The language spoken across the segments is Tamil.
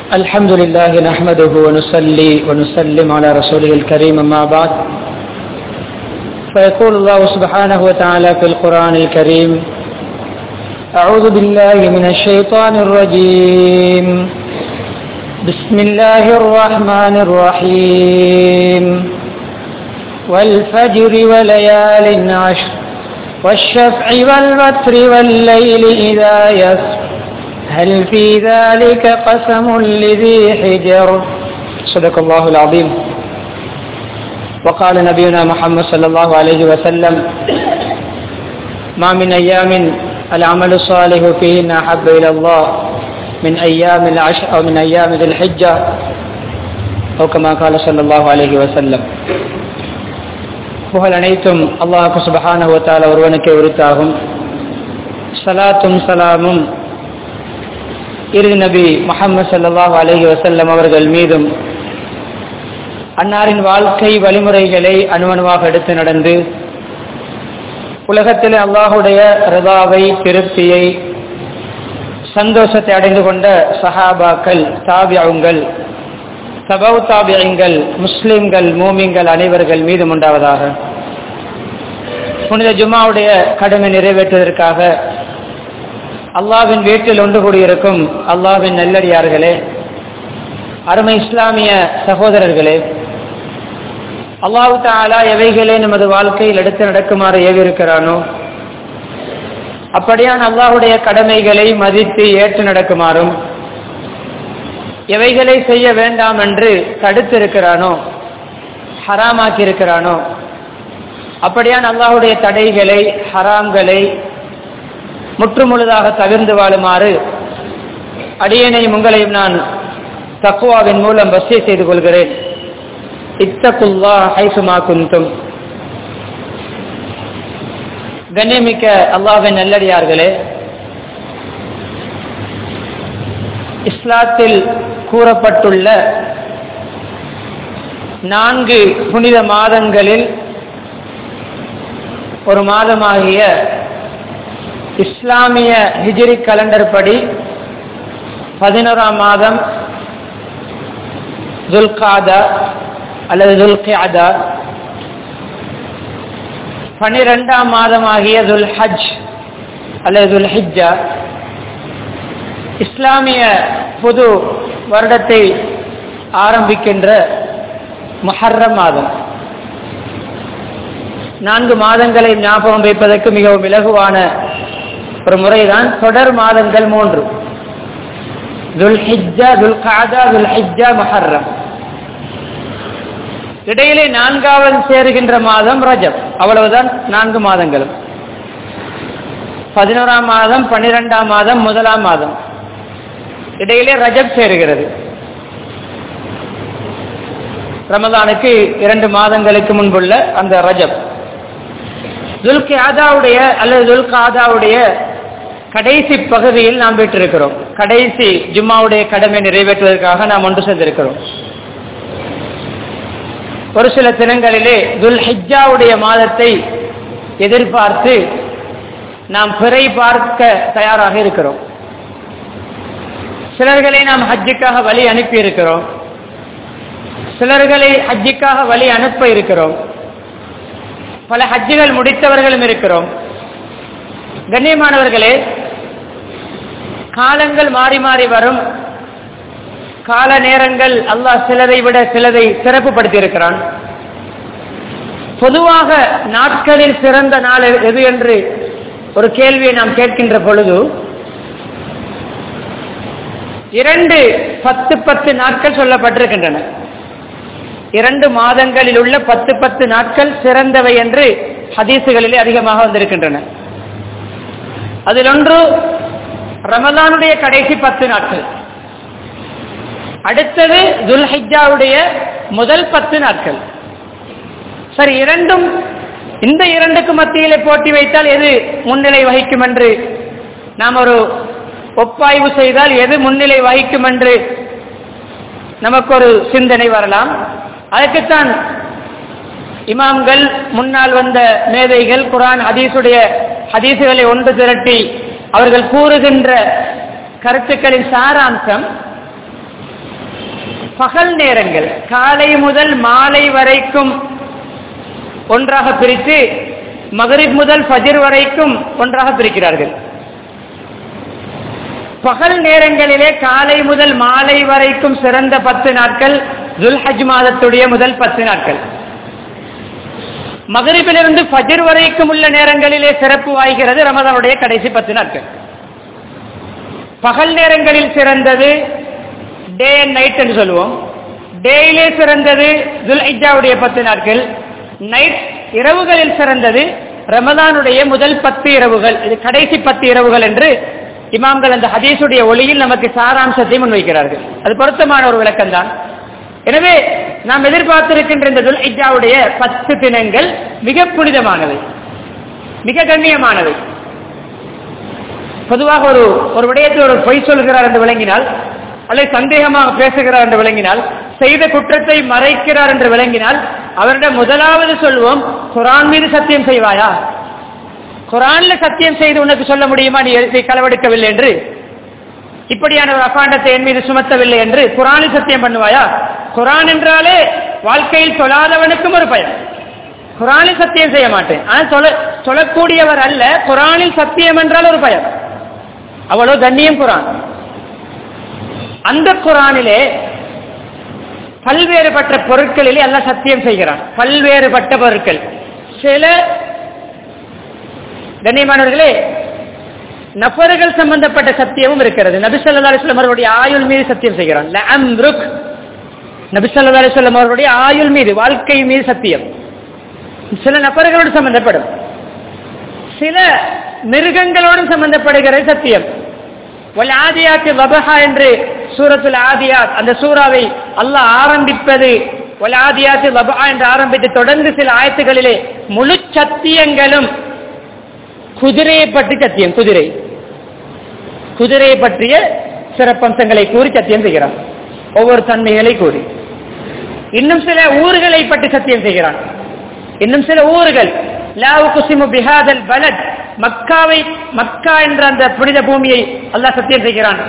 الحمد لله نحمده ونصلي ونسلم على رسوله الكريم أما بعد فيقول الله سبحانه وتعالى في القرآن الكريم أعوذ بالله من الشيطان الرجيم بسم الله الرحمن الرحيم والفجر وليال عشر والشفع والوتر والليل إذا يسر هل في ذلك قسم لذي حجر صدق الله العظيم وقال نبينا محمد صلى الله عليه وسلم ما من أيام العمل الصالح فيهن أحب إلى الله من أيام العشر أو من أيام ذي الحجة أو كما قال صلى الله عليه وسلم புகழ் அனைத்தும் அல்லாஹு சுபஹானஹுவத்தால ஒருவனுக்கே உரித்தாகும் சலாத்தும் சலாமும் இறுதி நபி முகமது சல்லாஹ் அலஹி வசல்லம் அவர்கள் மீதும் அன்னாரின் வாழ்க்கை வழிமுறைகளை அணுவணுவாக எடுத்து நடந்து உலகத்தில் அல்லாஹுடைய ரதாவை திருப்தியை சந்தோஷத்தை அடைந்து கொண்ட சஹாபாக்கள் தாபியங்கள் சபவ் தாபியங்கள் முஸ்லிம்கள் மூமிங்கள் அனைவர்கள் மீதும் உண்டாவதாக புனித ஜுமாவுடைய கடமை நிறைவேற்றுவதற்காக அல்லாவின் வீட்டில் ஒன்று கூடியிருக்கும் அல்லாவின் நல்லடியார்களே அருமை இஸ்லாமிய சகோதரர்களே அல்லாஹு தாலா எவைகளே நமது வாழ்க்கையில் எடுத்து நடக்குமாறு ஏவிருக்கிறானோ அப்படியான் அல்லாஹுடைய கடமைகளை மதித்து ஏற்று நடக்குமாறும் எவைகளை செய்ய வேண்டாம் என்று தடுத்திருக்கிறானோ ஹராமாக்கி இருக்கிறானோ அப்படியான் அல்லாஹுடைய தடைகளை ஹராம்களை முற்றுமுழுதாக தவிர்ந்து வாழுமாறு அடியனையும் உங்களையும் நான் தக்குவாவின் மூலம் வசிய செய்து கொள்கிறேன் இத்தகுல்லா ஹைசுமா குந்தும் கண்ணியமிக்க அல்லாவின் நல்லடியார்களே இஸ்லாத்தில் கூறப்பட்டுள்ள நான்கு புனித மாதங்களில் ஒரு மாதமாகிய இஸ்லாமிய ஹிஜிரி கலண்டர் படி பதினோராம் மாதம் துல்காதா அல்லது துல்கியாதா பனிரெண்டாம் மாதமாகிய துல் ஹஜ் அல்லது துல் ஹிஜ்ஜா இஸ்லாமிய புது வருடத்தை ஆரம்பிக்கின்ற முஹர்ரம் மாதம் நான்கு மாதங்களை ஞாபகம் வைப்பதற்கு மிகவும் இலகுவான ஒரு முறைதான் தொடர் மாதங்கள் மூன்று துல் ஹிஜ்ஜா துல் காதா துல் ஹிஜ்ஜா மஹர்ரம் இடையிலே நான்காவது சேருகின்ற மாதம் ரஜப் அவ்வளவுதான் நான்கு மாதங்களும் பதினோராம் மாதம் பன்னிரெண்டாம் மாதம் முதலாம் மாதம் இடையிலே ரஜப் சேருகிறது ரமதானுக்கு இரண்டு மாதங்களுக்கு முன்புள்ள அந்த ரஜப் துல்கி ஆதாவுடைய அல்லது துல்க ஆதாவுடைய கடைசி பகுதியில் நாம் விட்டிருக்கிறோம் கடைசி ஜும்மாவுடைய கடமை நிறைவேற்றுவதற்காக நாம் ஒன்று சேர்ந்திருக்கிறோம் ஒரு சில தினங்களிலே துல் ஹிஜாவுடைய மாதத்தை எதிர்பார்த்து நாம் பிறை பார்க்க தயாராக இருக்கிறோம் சிலர்களை நாம் ஹஜ்ஜுக்காக வழி அனுப்பி இருக்கிறோம் சிலர்களை ஹஜ்ஜுக்காக வழி அனுப்ப இருக்கிறோம் பல ஹஜ்ஜுகள் முடித்தவர்களும் இருக்கிறோம் கண்ணியமானவர்களே காலங்கள் மாறி மாறி வரும் கால நேரங்கள் அல்லாஹ் சிலதை விட சிலதை சிறப்புப்படுத்தி இருக்கிறான் பொதுவாக நாட்களில் சிறந்த நாள் எது என்று ஒரு கேள்வியை நாம் கேட்கின்ற பொழுது இரண்டு பத்து பத்து நாட்கள் சொல்லப்பட்டிருக்கின்றன இரண்டு மாதங்களில் உள்ள பத்து பத்து நாட்கள் சிறந்தவை என்று ஹதீசுகளிலே அதிகமாக வந்திருக்கின்றன அதில் ஒன்று ரமதானுடைய கடைசி பத்து நாட்கள் அடுத்தது துல்ஹிஜாவுடைய முதல் பத்து நாட்கள் சரி இரண்டும் இந்த இரண்டுக்கு மத்தியிலே போட்டி வைத்தால் எது முன்னிலை வகிக்கும் என்று நாம் ஒரு ஒப்பாய்வு செய்தால் எது முன்னிலை வகிக்கும் என்று நமக்கு ஒரு சிந்தனை வரலாம் அதற்குத்தான் இமாம்கள் முன்னால் வந்த மேதைகள் குரான் ஹதீஸுடைய ஹதீசுகளை ஒன்று திரட்டி அவர்கள் கூறுகின்ற கருத்துக்களின் சாராம்சம் பகல் நேரங்கள் காலை முதல் மாலை வரைக்கும் ஒன்றாக பிரித்து மகரிப் முதல் ஃபஜர் வரைக்கும் ஒன்றாக பிரிக்கிறார்கள் பகல் நேரங்களிலே காலை முதல் மாலை வரைக்கும் சிறந்த பத்து நாட்கள் துல்ஹஜ் மாதத்துடைய முதல் பத்து நாட்கள் மகரிபிலிருந்து ஃபஜர் வரைக்கும் உள்ள நேரங்களிலே சிறப்பு வாய்கிறது ரமதானுடைய கடைசி பத்து நாட்கள் பகல் நேரங்களில் சிறந்தது டே அண்ட் நைட் என்று சொல்லுவோம் டேயிலே சிறந்தது துல்ஹிஜாவுடைய பத்து நாட்கள் நைட் இரவுகளில் சிறந்தது ரமதானுடைய முதல் பத்து இரவுகள் இது கடைசி பத்து இரவுகள் என்று இமாம்கள் அந்த ஹதீஸுடைய ஒளியில் நமக்கு சாராம்சத்தை முன்வைக்கிறார்கள் அது பொருத்தமான ஒரு விளக்கம் தான் எனவே நாம் எதிர்பார்த்திருக்கின்ற இந்த துல்ஹிஜாவுடைய பத்து தினங்கள் மிக புனிதமானவை மிக கண்ணியமானவை பொதுவாக ஒரு ஒரு விடயத்தில் ஒரு பொய் சொல்கிறார் என்று விளங்கினால் அல்லது சந்தேகமாக பேசுகிறார் என்று விளங்கினால் செய்த குற்றத்தை மறைக்கிறார் என்று விளங்கினால் அவரிடம் முதலாவது சொல்வோம் குரான் மீது சத்தியம் செய்வாயா குரான்ல சத்தியம் செய்து உனக்கு சொல்ல முடியுமா நீ இதை களவெடுக்கவில்லை என்று இப்படியான ஒரு அபாண்டத்தை என் மீது சுமத்தவில்லை என்று குரானில் சத்தியம் பண்ணுவாயா குரான் என்றாலே வாழ்க்கையில் சொல்லாதவனுக்கும் ஒரு பயம் குரானில் சத்தியம் செய்ய மாட்டேன் ஆனால் சொல்ல சொல்லக்கூடியவர் அல்ல குரானில் சத்தியம் என்றால் ஒரு பயம் அவ்வளவு கண்ணியம் குரான் அந்த குரானிலே பல்வேறுபட்ட பொருட்களிலே எல்லாம் சத்தியம் செய்கிறான் பல்வேறுபட்ட பொருட்கள் சில கண்ணியமானவர்களே நபர்கள் சம்பந்தப்பட்ட சத்தியமும் இருக்கிறது நபிசல்லா அலிஸ்லாம் அவருடைய ஆயுள் மீது சத்தியம் செய்கிறான் நபிசல்லா அலிஸ்லாம் அவருடைய ஆயுள் மீது வாழ்க்கை மீது சத்தியம் சில நபர்களோடு சம்பந்தப்படும் சில மிருகங்களோடும் சம்பந்தப்படுகிறது சத்தியம் ஆதியாத்து வபஹா என்று சூரத்துல் ஆதியாத் அந்த சூறாவை அல்லாஹ் ஆரம்பிப்பது ஆதியாத்து வபஹா என்று ஆரம்பித்து தொடர்ந்து சில ஆயத்துகளிலே முழு சத்தியங்களும் குதிரையை பற்றி சத்தியம் குதிரை குதிரையை பற்றிய சிறப்பம்சங்களை கூறி சத்தியம் செய்கிறான் ஒவ்வொரு தன்மைகளை கூறி இன்னும் சில ஊர்களை பற்றி சத்தியம் செய்கிறான் இன்னும் சில ஊர்கள் லாவு குசிமு பிஹாதல் பலத் மக்காவை மக்கா என்ற அந்த புனித பூமியை அல்லாஹ் சத்தியம் செய்கிறான்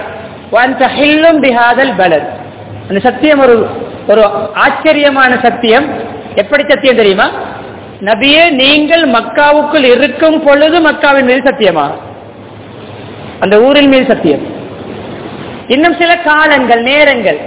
பிஹாதல் பலத் அந்த சத்தியம் ஒரு ஒரு ஆச்சரியமான சத்தியம் எப்படி சத்தியம் தெரியுமா நபியே நீங்கள் மக்காவுக்குள் இருக்கும் பொழுது மக்காவின் மீது சத்தியமா அந்த ஊரின் மீது சத்தியம் இன்னும் சில காலங்கள் நேரங்கள்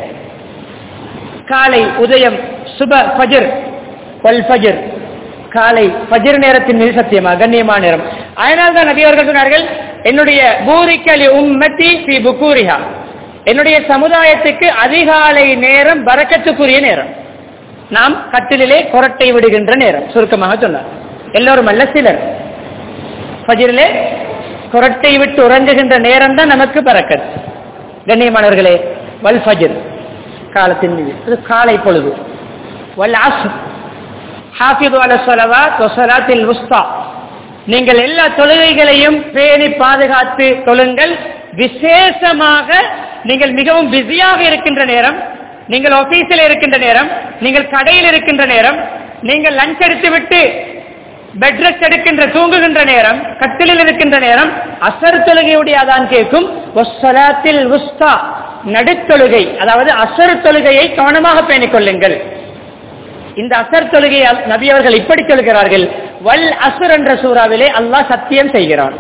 காலை உதயம் சுப ஃபஜர் வல் ஃபஜர் காலை ஃபஜர் நேரத்தின் மீது சத்தியமா கண்ணியமான நேரம் அதனால் தான் நபி அவர்கள் சொன்னார்கள் என்னுடைய பூரிக்கலி உம்மத்தி பி புக்கூரிஹா என்னுடைய சமுதாயத்துக்கு அதிகாலை நேரம் பறக்கத்துக்குரிய நேரம் நாம் கட்டிலே கொரட்டை விடுகின்ற நேரம் சுருக்கமாக சொன்னார் எல்லோரும் அல்ல சிலர் ஃபஜிரிலே கொரட்டை விட்டு உறங்குகின்ற நேரம் தான் நமக்கு பறக்கத் கண்ணியமானவர்களே வல் ஃபஜிர் காலத்தின் மீது இது காலை பொழுது வல் அஸ் ஹாஃபிது அல சொலவாத் வசலாத்தில் உஸ்தா நீங்கள் எல்லா தொழுகைகளையும் பேணி பாதுகாத்து தொழுங்கள் விசேஷமாக நீங்கள் மிகவும் பிஸியாக இருக்கின்ற நேரம் நீங்கள் ஆபீஸில் இருக்கின்ற நேரம் நீங்கள் கடையில் இருக்கின்ற நேரம் நீங்கள் லஞ்ச் எடுத்து விட்டு பெட் ரெஸ்ட் எடுக்கின்ற தூங்குகின்ற நேரம் கட்டிலில் இருக்கின்ற நேரம் அசர் தொழுகையுடைய அதான் கேட்கும் உஸ்தா நடுத்தொழுகை அதாவது அசர் தொழுகையை கவனமாக பேணிக் கொள்ளுங்கள் இந்த அசர் தொழுகையை நபி அவர்கள் இப்படி சொல்கிறார்கள் வல் அசுர் என்ற சூறாவிலே அல்லாஹ் சத்தியம் செய்கிறான்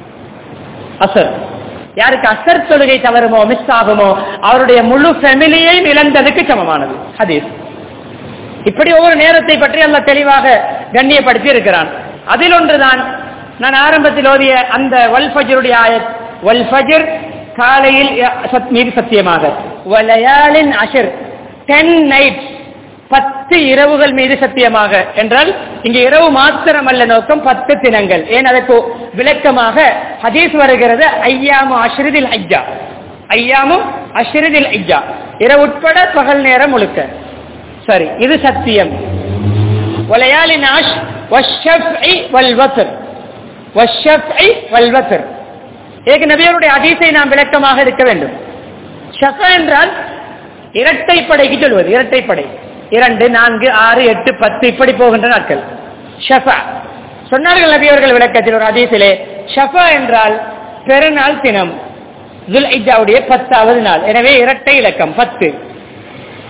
அசர் யாருக்கு அசர் தொழுகை தவறுமோ மிஸ் ஆகுமோ அவருடைய முழு ஃபேமிலியை இழந்ததுக்கு சமமானது ஹதீஸ் இப்படி ஒவ்வொரு நேரத்தை பற்றி அல்ல தெளிவாக கண்ணியப்படுத்தி இருக்கிறான் அதில் ஒன்றுதான் நான் ஆரம்பத்தில் ஓதிய அந்த வல் ஃபஜருடைய ஆயத் வல் ஃபஜர் காலையில் மீது சத்தியமாக வலயாலின் அஷர் டென் நைட்ஸ் பத்து இரவுகள் மீது சத்தியமாக என்றால் இங்கு இரவு மாத்திரம் அல்ல நோக்கம் பத்து தினங்கள் ஏன் அதற்கு விளக்கமாக ஹதீஸ் வருகிறது ஐயாமு அஷ்ரிதில் ஐயா ஐயாமும் அஷ்ரிதில் ஐயா இரவு உட்பட பகல் நேரம் முழுக்க சரி இது சத்தியம் வலையாலின் ஆஷ் வஷ்ஷஃப்இ வல் வத்ர் வஷ்ஷஃப்இ வல் வத்ர் ஏக நபியருடைய ஹதீஸை நாம் விளக்கமாக இருக்க வேண்டும் ஷஃபா என்றால் இரட்டைப்படைக்கு சொல்வது இரட்டைப்படை இரண்டு நான்கு ஆறு எட்டு பத்து இப்படி போகின்ற நாட்கள் ஷஃபா சொன்னார்கள் நபி அவர்கள் விளக்கத்தில் ஒரு அதீசிலே ஷஃபா என்றால் பெருநாள் தினம் துல் ஐஜாவுடைய பத்தாவது நாள் எனவே இரட்டை இலக்கம் பத்து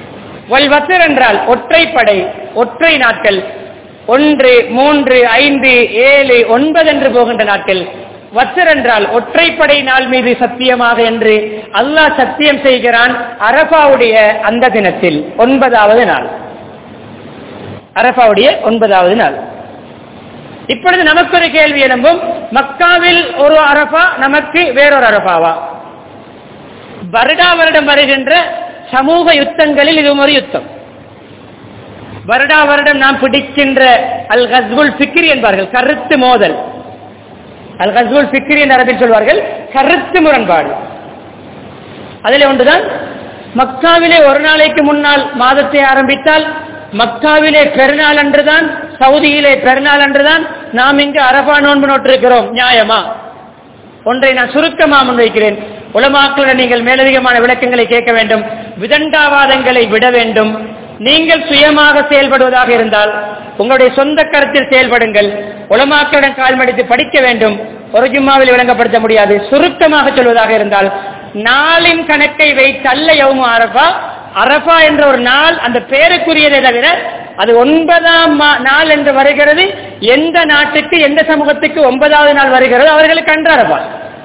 வல் வசர் என்றால் ஒற்றைப்படை ஒற்றை நாட்கள் ஒன்று மூன்று ஐந்து ஏழு ஒன்பது என்று போகின்ற நாட்கள் வசர் என்றால் ஒற்றைப்படை நாள் மீது சத்தியமாக என்று அல்லாஹ் சத்தியம் செய்கிறான் அரபாவுடைய அந்த தினத்தில் ஒன்பதாவது நாள் அரபாவுடைய ஒன்பதாவது நாள் இப்பொழுது நமக்கு ஒரு கேள்வி எழும்பும் மக்காவில் ஒரு அரபா நமக்கு வேறொரு அரபாவா வருடா வருடம் வருகின்ற சமூக யுத்தங்களில் இதுவும் ஒரு யுத்தம் வருடா வருடம் நாம் பிடிக்கின்ற அல் ஹஸ்புல் ஃபிக்ரி என்பார்கள் கருத்து மோதல் அல் ஹஸ்புல் ஃபிக்ரி என்ற அரபில் சொல்வார்கள் கருத்து முரண்பாடு அதில் ஒன்றுதான் மக்காவிலே ஒரு நாளைக்கு முன்னால் மாதத்தை ஆரம்பித்தால் மக்காவிலே பெருநாள் அன்றுதான் சவுதியிலே பெருநாள் அன்றுதான் நாம் இங்கு அரபா நோன்பு நோட்டிருக்கிறோம் நியாயமா ஒன்றை நான் சுருக்கமா முன்வைக்கிறேன் உலமாக்களுடன் நீங்கள் மேலதிகமான விளக்கங்களை கேட்க வேண்டும் விதண்டாவாதங்களை விட வேண்டும் நீங்கள் சுயமாக செயல்படுவதாக இருந்தால் உங்களுடைய சொந்த கருத்தில் செயல்படுங்கள் உலமாக்களுடன் கால்மடித்து படிக்க வேண்டும் ஒரு ஜும்மாவில் விளங்கப்படுத்த முடியாது சுருக்கமாக சொல்வதாக இருந்தால் நாளின் கணக்கை வைத்து அல்ல யவுமு அரபா அரபா என்ற ஒரு நாள் அந்த பேருக்குரியதே தவிர அது ஒன்பதாம் மா- நாள் என்று வருகிறது எந்த நாட்டுக்கு எந்த சமூகத்துக்கு ஒன்பதாவது நாள் வருகிறது அவர்களுக்கு அன்று அரபா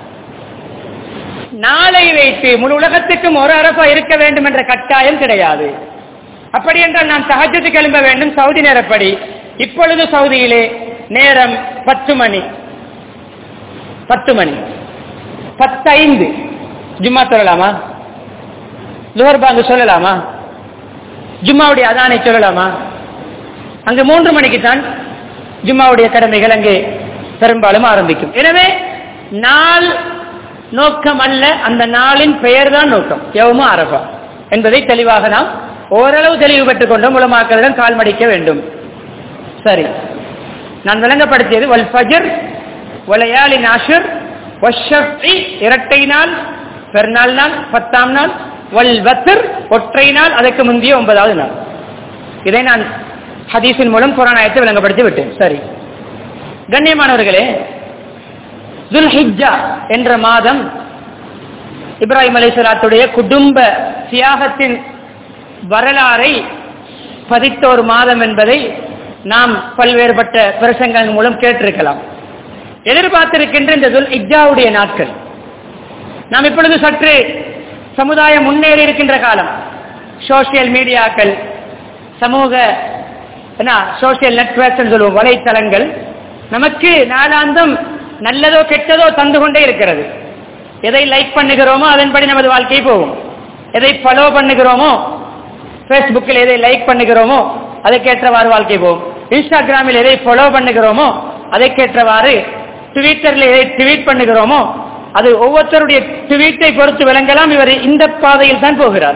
நாளை வைத்து முழு உலகத்துக்கும் ஒரு அரபா இருக்க வேண்டும் என்ற கட்டாயம் கிடையாது அப்படி என்றால் நான் தஹஜத்துக்கு எழும்ப வேண்டும் சவுதி நேரப்படி இப்பொழுது சவுதியிலே நேரம் பத்து மணி பத்து மணி பத்தைந்து ஜும்மா சொல்லலாமா லுஹர் பாங்கு சொல்லலாமா ஜும்மாவுடைய அதானை சொல்லலாமா அங்கு மூன்று மணிக்கு தான் ஜும்மாவுடைய கடமைகள் அங்கே பெரும்பாலும் ஆரம்பிக்கும் எனவே நாள் நோக்கம் அல்ல அந்த நாளின் பெயர் தான் நோக்கம் எவமும் அரபா என்பதை தெளிவாக நாம் ஓரளவு தெளிவு பெற்றுக் கொண்டோம் உலமாக்களிடம் கால் மடிக்க வேண்டும் சரி நான் விளங்கப்படுத்தியது வல் ஃபஜர் வலையாளி நாஷர் வஷஃபி இரட்டை நாள் பெருநாள் நாள் பத்தாம் நாள் வல் வத்ர் ஒற்றை நாள் அதற்கு முந்தைய ஒன்பதாவது நாள் இதை நான் ஹதீஸின் மூலம் புராணாயத்தை விளங்கப்படுத்தி விட்டேன் சரி கண்ணியமானவர்களே துல்ஹிஜ்ஜா என்ற மாதம் இப்ராஹிம் அலைசலாத்துடைய குடும்ப தியாகத்தின் வரலாறை பதித்த ஒரு மாதம் என்பதை நாம் பல்வேறுபட்ட பிரசங்கங்கள் மூலம் கேட்டிருக்கலாம் எதிர்பார்த்திருக்கின்ற இந்த துல் இஜ்ஜாவுடைய நாட்கள் நாம் இப்பொழுது சற்று சமுதாயம் முன்னேறி இருக்கின்ற காலம் சோசியல் மீடியாக்கள் சமூக என்ன சோசியல் நெட்வொர்க்ஸ் சொல்லுவோம் வலைத்தளங்கள் நமக்கு நாளாந்தம் நல்லதோ கெட்டதோ தந்து கொண்டே இருக்கிறது எதை லைக் பண்ணுகிறோமோ அதன்படி நமது வாழ்க்கை போகும் எதை ஃபாலோ பண்ணுகிறோமோ ஃபேஸ்புக்கில் எதை லைக் பண்ணுகிறோமோ அதற்கேற்றவாறு வாழ்க்கை போகும் இன்ஸ்டாகிராமில் எதை ஃபாலோ பண்ணுகிறோமோ அதற்கேற்றவாறு ட்விட்டரில் எதை ட்வீட் பண்ணுகிறோமோ அது ஒவ்வொருத்தருடைய ட்வீட்டை பொறுத்து விளங்கலாம் இவர் இந்த பாதையில் தான் போகிறார்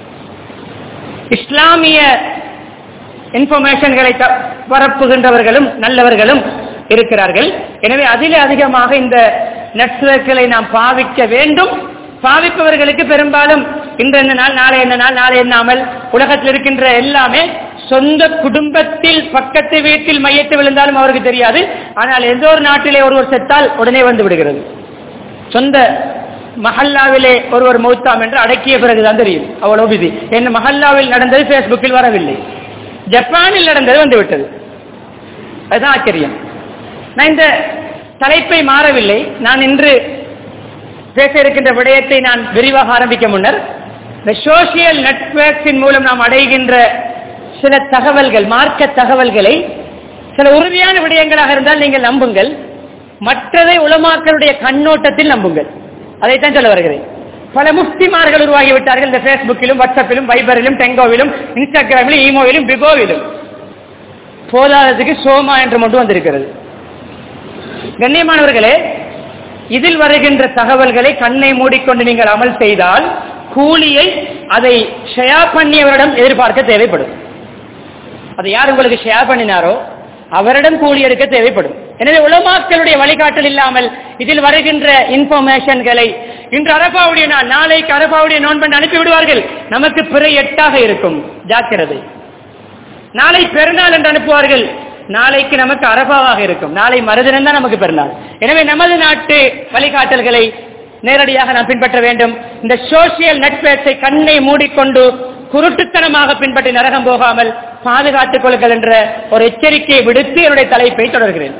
இஸ்லாமிய இன்ஃபர்மேஷன்களை த- பரப்புகின்றவர்களும் நல்லவர்களும் இருக்கிறார்கள் எனவே அதிலே அதிகமாக இந்த நெட்வொர்க்குகளை நாம் பாவிக்க வேண்டும் பாவிப்பவர்களுக்கு பெரும்பாலும் இன்று என்ன நாள் நாளை என்ன நாள் நாளை எண்ணாமல் உலகத்தில் இருக்கின்ற எல்லாமே சொந்த குடும்பத்தில் பக்கத்து வீட்டில் மையத்தை விழுந்தாலும் அவருக்கு தெரியாது ஆனால் எந்த ஒரு நாட்டிலே ஒருவர் செத்தால் உடனே வந்து விடுகிறது சொந்த மஹல்லாவிலே ஒருவர் மௌத்தாம் என்று அடக்கிய பிறகுதான் தெரியும் அவ்வளவு விதி என் மஹல்லாவில் நடந்தது பேஸ்புக்கில் வரவில்லை ஜப்பானில் நடந்தது வந்துவிட்டது அதுதான் ஆச்சரியம் நான் இந்த தலைப்பை மாறவில்லை நான் இன்று பேச இருக்கின்ற விடயத்தை நான் விரிவாக ஆரம்பிக்க முன்னர் இந்த சோசியல் நெட்வொர்க்ஸின் மூலம் நாம் அடைகின்ற சில தகவல்கள் மார்க்க தகவல்களை சில உறுதியான விடயங்களாக இருந்தால் நீங்கள் நம்புங்கள் மற்றதை உலமாக்களுடைய கண்ணோட்டத்தில் நம்புங்கள் அதைத்தான் சொல்ல வருகிறேன் பல முஃப்திமார்கள் உருவாகி விட்டார்கள் இந்த பேஸ்புக்கிலும் வாட்ஸ்அப்பிலும் வைபரிலும் டெங்கோவிலும் இன்ஸ்டாகிராமிலும் ஈமோவிலும் பிகோவிலும் போதாததுக்கு சோமா என்று மட்டும் வந்திருக்கிறது கண்ணியமானவர்களே இதில் வருகின்ற தகவல்களை கண்ணை மூடிக்கொண்டு நீங்கள் அமல் செய்தால் கூலியை அதை ஷேர் பண்ணியவரிடம் எதிர்பார்க்க தேவைப்படும் அதை யார் உங்களுக்கு ஷேர் பண்ணினாரோ அவரிடம் கூலி எடுக்க தேவைப்படும் எனவே உலமாக்களுடைய வழிகாட்டல் இல்லாமல் இதில் வருகின்ற இன்ஃபர்மேஷன்களை இன்று அரபாவுடைய நாள் நாளைக்கு அரபாவுடைய நோன்பண்டு அனுப்பி விடுவார்கள் நமக்கு பிறை எட்டாக இருக்கும் ஜாக்கிரதை நாளை பெருநாள் என்று அனுப்புவார்கள் நாளைக்கு நமக்கு அரபாவாக இருக்கும் நாளை மறுதினம் தான் நமக்கு பெருநாள் எனவே நமது நாட்டு வழிகாட்டல்களை நேரடியாக நாம் பின்பற்ற வேண்டும் இந்த சோசியல் நெட்வொர்க்ஸை கண்ணை மூடிக்கொண்டு குருட்டுத்தனமாக பின்பற்றி நரகம் போகாமல் பாதுகாத்துக் கொள்ளுங்கள் என்ற ஒரு எச்சரிக்கையை விடுத்து என்னுடைய தலைப்பை தொடர்கிறேன்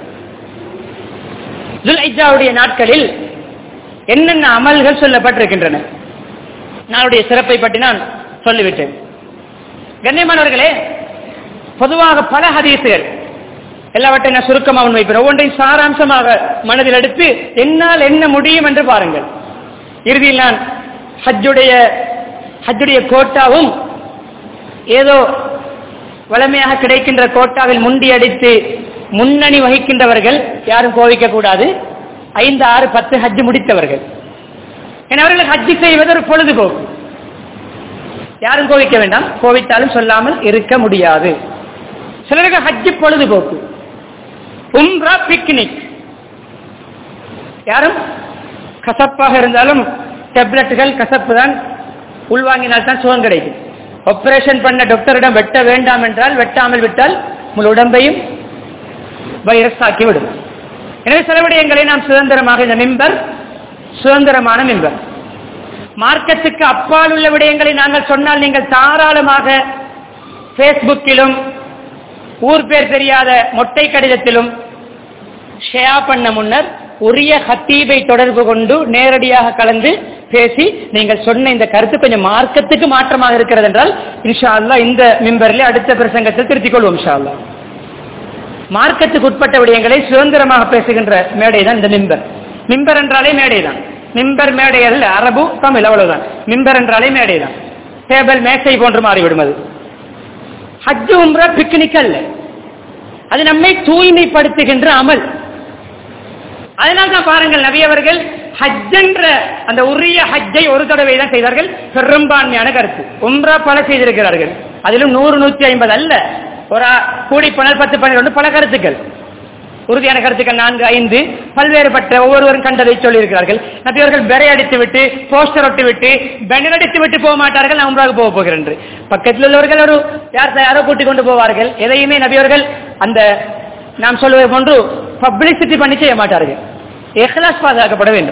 துல்ஹிஜாவுடைய நாட்களில் என்னென்ன அமல்கள் சொல்லப்பட்டிருக்கின்றன நாளுடைய சிறப்பை பற்றி நான் சொல்லிவிட்டேன் கண்ணியமானவர்களே பொதுவாக பல ஹதீசுகள் எல்லாவற்றையும் நான் சுருக்கமாக முன்வைப்பேன் ஒவ்வொன்றையும் சாராம்சமாக மனதில் எடுத்து என்னால் என்ன முடியும் என்று பாருங்கள் இறுதியில் நான் ஹஜ்ஜுடைய ஹஜ்ஜுடைய கோட்டாவும் ஏதோ வளமையாக கிடைக்கின்ற கோட்டாவில் முண்டியடித்து முன்னணி வகிக்கின்றவர்கள் யாரும் கோவிக்க கூடாது ஐந்து ஆறு பத்து ஹஜ் முடித்தவர்கள் ஏன்னா அவர்கள் ஹஜ்ஜி செய்வது ஒரு பொழுதுபோக்கு யாரும் கோவிக்க வேண்டாம் கோவித்தாலும் சொல்லாமல் இருக்க முடியாது சிலருக்கு ஹஜ்ஜி பொழுதுபோக்கு உம்ரா பிக்னிக் யாரும் கசப்பாக இருந்தாலும் டெப்லெட்டுகள் கசப்பு தான் உள்வாங்கினால் தான் சுகம் கிடைக்கும் ஆபரேஷன் பண்ண டாக்டரிடம் வெட்ட வேண்டாம் என்றால் வெட்டாமல் விட்டால் உங்கள் உடம்பையும் வைரஸ் ஆக்கி விடும் எனவே சில விடயங்களை நாம் சுதந்திரமாக இந்த மிம்பர் சுதந்திரமான மிம்பர் மார்க்கத்துக்கு அப்பால் உள்ள விடயங்களை நாங்கள் சொன்னால் நீங்கள் தாராளமாக பேஸ்புக்கிலும் ஊர் பேர் தெரியாத மொட்டை கடிதத்திலும் ஷேர் பண்ண முன்னர் உரிய ஹத்தீபை தொடர்பு கொண்டு நேரடியாக கலந்து பேசி நீங்கள் சொன்ன இந்த கருத்து கொஞ்சம் மார்க்கத்துக்கு மாற்றமாக இருக்கிறது என்றால் இன்ஷா அல்லா இந்த மிம்பரிலே அடுத்த பிரசங்கத்தில் திருத்திக் கொள்வோம் இன்ஷா அல்லா மார்க்கத்துக்கு உட்பட்ட விடயங்களை சுதந்திரமாக பேசுகின்ற மேடை தான் இந்த மிம்பர் மிம்பர் என்றாலே மேடை தான் மிம்பர் மேடை அல்ல அரபு தமிழ் அவ்வளவுதான் மிம்பர் என்றாலே மேடை தான் டேபிள் மேசை போன்று மாறிவிடும் அது ஹஜ் உம்ரா பிக்னிக் அல்ல அது நம்மை தூய்மைப்படுத்துகின்ற அமல் அதனால் தான் பாருங்கள் நபி அவர்கள் ஹஜ் என்ற அந்த உரிய ஹஜ்ஜை ஒரு தடவை தான் செய்தார்கள் பெரும்பான்மையான கருத்து உம்ரா பல செய்திருக்கிறார்கள் அதிலும் நூறு நூத்தி ஐம்பது அல்ல ஒரு கூடி பணல் பத்து பன்னிரண்டு பல கருத்துக்கள் உறுதியான கருத்துக்கள் நான்கு ஐந்து பல்வேறுபட்ட ஒவ்வொருவரும் கண்டதை சொல்லியிருக்கிறார்கள் நபி அவர்கள் பெரை அடித்து விட்டு போஸ்டர் ஒட்டி விட்டு பெனர் அடித்து விட்டு போக மாட்டார்கள் நான் உம்ராவுக்கு போக போகிறேன் என்று பக்கத்தில் உள்ளவர்கள் ஒரு யார் யாரோ கூட்டிக் கொண்டு போவார்கள் எதையுமே நபி அவர்கள் அந்த நாம் சொல்வது போன்று பப்ளிசிட்டி பண்ணி செய்ய மாட்டார்கள் எஹ்லாஸ் பாதுகாக்கப்பட வேண்டும்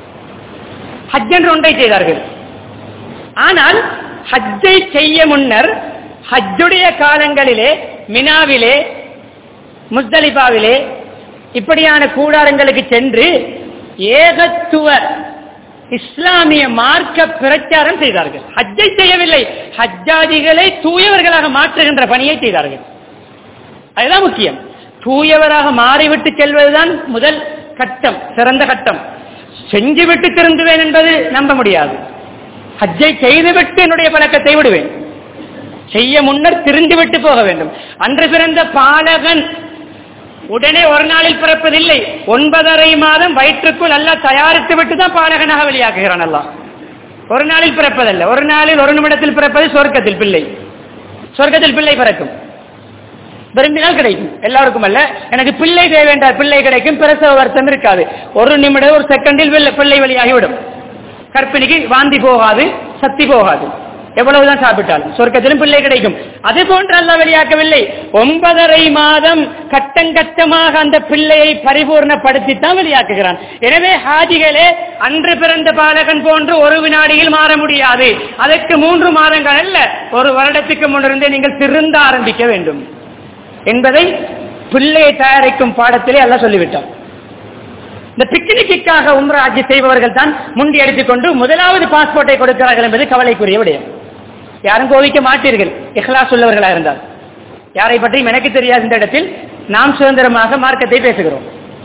ஹஜ் என்று ஒன்றை செய்தார்கள் ஆனால் ஹஜ்ஜை செய்ய முன்னர் ஹஜ்ஜுடைய காலங்களிலே மினாவிலே முஸ்தலிபாவிலே இப்படியான கூடாரங்களுக்கு சென்று ஏகத்துவ இஸ்லாமிய மார்க்க பிரச்சாரம் செய்தார்கள் ஹஜ்ஜை செய்யவில்லை ஹஜ்ஜாதிகளை தூயவர்களாக மாற்றுகின்ற பணியை செய்தார்கள் அதுதான் முக்கியம் தூயவராக மாறிவிட்டு செல்வதுதான் முதல் கட்டம் சிறந்த கட்டம் செஞ்சுவிட்டு திருந்துவேன் என்பது நம்ப முடியாது ஹஜ்ஜை செய்துவிட்டு என்னுடைய பழக்கத்தை விடுவேன் செய்ய முன்னர் திருந்து விட்டு போக வேண்டும் அன்று பிறந்த பாலகன் உடனே ஒரு நாளில் பிறப்பதில்லை ஒன்பதரை மாதம் வயிற்றுக்குள் அல்ல தயாரித்து விட்டு தான் பாலகனாக வெளியாக்குகிறான் அல்லா ஒரு நாளில் பிறப்பதல்ல ஒரு நாளில் ஒரு நிமிடத்தில் பிறப்பது சொர்க்கத்தில் பிள்ளை சொர்க்கத்தில் பிள்ளை பிறக்கும் விரும்பினால் கிடைக்கும் எல்லாருக்கும் அல்ல எனக்கு பிள்ளை தேவை என்றால் பிள்ளை கிடைக்கும் பிரசவ வருத்தம் இருக்காது ஒரு நிமிடம் ஒரு செகண்டில் பிள்ளை வெளியாகிவிடும் கற்பிணிக்கு வாந்தி போகாது சக்தி போகாது எவ்வளவுதான் சாப்பிட்டாலும் சொர்க்கத்திலும் பிள்ளை கிடைக்கும் அது போன்று அல்ல வெளியாக்கவில்லை ஒன்பதரை மாதம் கட்டங்கட்டமாக அந்த பிள்ளையை பரிபூர்ணப்படுத்தித்தான் வெளியாக்குகிறான் எனவே ஹாஜிகளே அன்று பிறந்த பாலகன் போன்று ஒரு வினாடியில் மாற முடியாது அதற்கு மூன்று மாதங்கள் அல்ல ஒரு வருடத்துக்கு முன்னிருந்தே நீங்கள் திருந்த ஆரம்பிக்க வேண்டும் என்பதை பிள்ளையை தயாரிக்கும் பாடத்திலே அல்ல சொல்லிவிட்டான் இந்த பிக்னிக்காக உம்ரா ஆட்சி செய்பவர்கள் தான் முண்டி எடுத்துக்கொண்டு முதலாவது பாஸ்போர்ட்டை கொடுக்கிறார்கள் என்பது கவலைக்குரிய விடயம் யாரும் கோவிக்க மாட்டீர்கள் இஹ்லாஸ் உள்ளவர்களாக இருந்தால் யாரை பற்றியும் எனக்கு தெரியாத இந்த இடத்தில் நாம் சுதந்திரமாக மார்க்கத்தை பேசுகிறோம்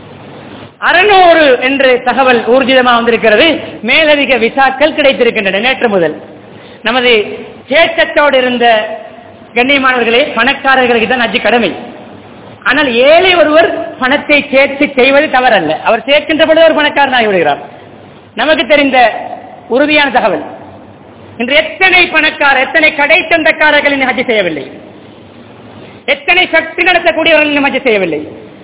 அறநூறு என்று தகவல் ஊர்ஜிதமாக வந்திருக்கிறது மேலதிக விசாக்கள் கிடைத்திருக்கின்றன நேற்று முதல் நமது தேட்டத்தோடு இருந்த கண்ணியமானவர்களே பணக்காரர்களுக்கு தான் அஜி கடமை ஆனால் ஏழை ஒருவர் பணத்தை சேர்த்து செய்வது தவறல்ல அவர் சேர்க்கின்ற பொழுது ஒரு பணக்காரன் ஆகிவிடுகிறார் நமக்கு தெரிந்த உறுதியான தகவல் இன்று எத்தனை பணக்கார எத்தனை கடை தந்தக்காரர்கள் இன்னும் ஹஜ் செய்யவில்லை எத்தனை சக்தி நடத்தக்கூடியவர்கள் இன்னும் ஹஜ் செய்யவில்லை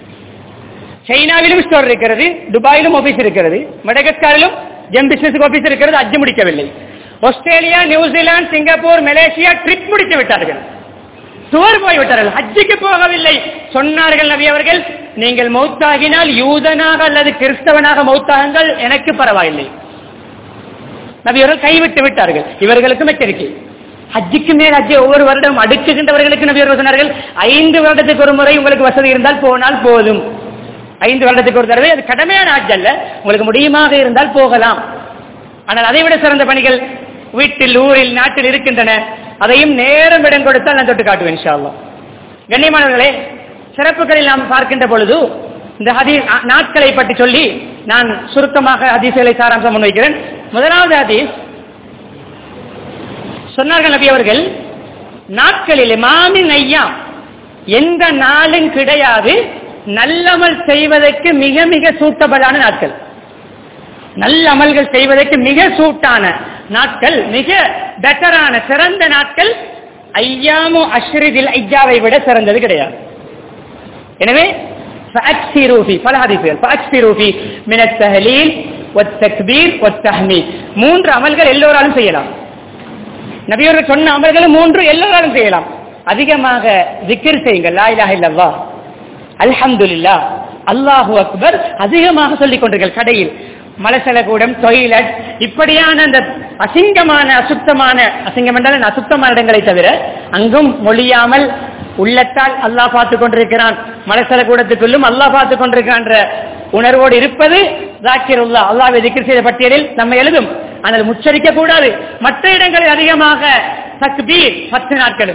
சைனாவிலும் ஸ்டோர் இருக்கிறது துபாயிலும் ஆபீஸ் இருக்கிறது மடகஸ்காரிலும் ஜெம் பிசினஸ் ஆபீஸ் இருக்கிறது ஹஜ் முடிக்கவில்லை Australia New Zealand Singapore Malaysia trip முடித்து விட்டார்கள் டூர் போய்விட்டார்கள் ஹஜ்ஜுக்கு போகவில்லை சொன்னார்கள் நபி அவர்கள் நீங்கள் மௌத்தாகினால் யூதனாக அல்லது கிறிஸ்தவனாக மௌத்தாகுங்கள் எனக்கு பரவாயில்லை நபி அவர்கள் கைவிட்டு விட்டார்கள் இவர்களுக்கும் எச்சரிக்கை ஹஜ்ஜுக்கு மேல் ஹஜ்ஜை ஒவ்வொரு வருடம் அடுக்குகின்றவர்களுக்கு நபியர்கள் சொன்னார்கள் ஐந்து வருடத்துக்கு ஒரு முறை உங்களுக்கு வசதி இருந்தால் போனால் போதும் ஐந்து வருடத்துக்கு ஒரு தடவை அது கடமையான ஹஜ் அல்ல உங்களுக்கு முடியுமாக இருந்தால் போகலாம் ஆனால் அதை விட சிறந்த பணிகள் வீட்டில் ஊரில் நாட்டில் இருக்கின்றன அதையும் நேரம் இடம் கொடுத்தால் நான் தொட்டு காட்டுவேன் இன்ஷா அல்லாஹ் கண்ணியமானவர்களே சிறப்புகளில் நாம் பார்க்கின்ற பொழுது இந்த ஹதீஸ் நாட்களை பற்றி சொல்லி நான் சுருக்கமாக ஹதீஸ்களை சாராம்சம் முன்வைக்கிறேன் முதலாவது ஹதீஸ் சொன்னார்கள் நபி அவர்கள் நாட்களில் மாமின் ஐயா எந்த நாளும் கிடையாது நல்லமல் செய்வதற்கு மிக மிக சூட்டபடான நாட்கள் நல்ல அமல்கள் செய்வதற்கு மிக சூட்டான நாட்கள் மிக பெட்டரான சிறந்த நாட்கள் ஐயாமு அஷ்ரிதில் ஐயாவை விட சிறந்தது கிடையாது எனவே فأكثروا فيه பல ஹதீஸ்கள் فأكثروا فيه من التهليل والتكبير والتحميد மூன்று அமல்கள் எல்லோராலும் செய்யலாம் நபியவர்கள் சொன்ன அமல்கள் மூன்று எல்லோராலும் செய்யலாம் அதிகமாக திக்ர் செய்யுங்கள் லா இலாஹ இல்லல்லாஹ் அல்ஹம்துலில்லாஹ் அல்லாஹு அக்பர் அதிகமாக சொல்லிக் கொண்டீர்கள் கடையில் மலசலகூடம் டொய்லெட் இப்படியான அந்த அசிங்கமான அசுத்தமான அசிங்கம் என்றால் அசுத்தமான இடங்களை தவிர அங்கும் மொழியாமல் உள்ளத்தால் அல்லாஹ் பார்த்து கொண்டிருக்கிறான் மலசல கூடத்துக்குள்ளும் அல்லாஹ் பார்த்து கொண்டிருக்கிறான் உணர்வோடு இருப்பது ஜாக்கிருல்லா அல்லாஹ் திக்ர் செய்த பட்டியலில் நம்ம எழுதும் ஆனால் முச்சரிக்க கூடாது மற்ற இடங்களில் அதிகமாக தக்பீர் பத்து நாட்களும்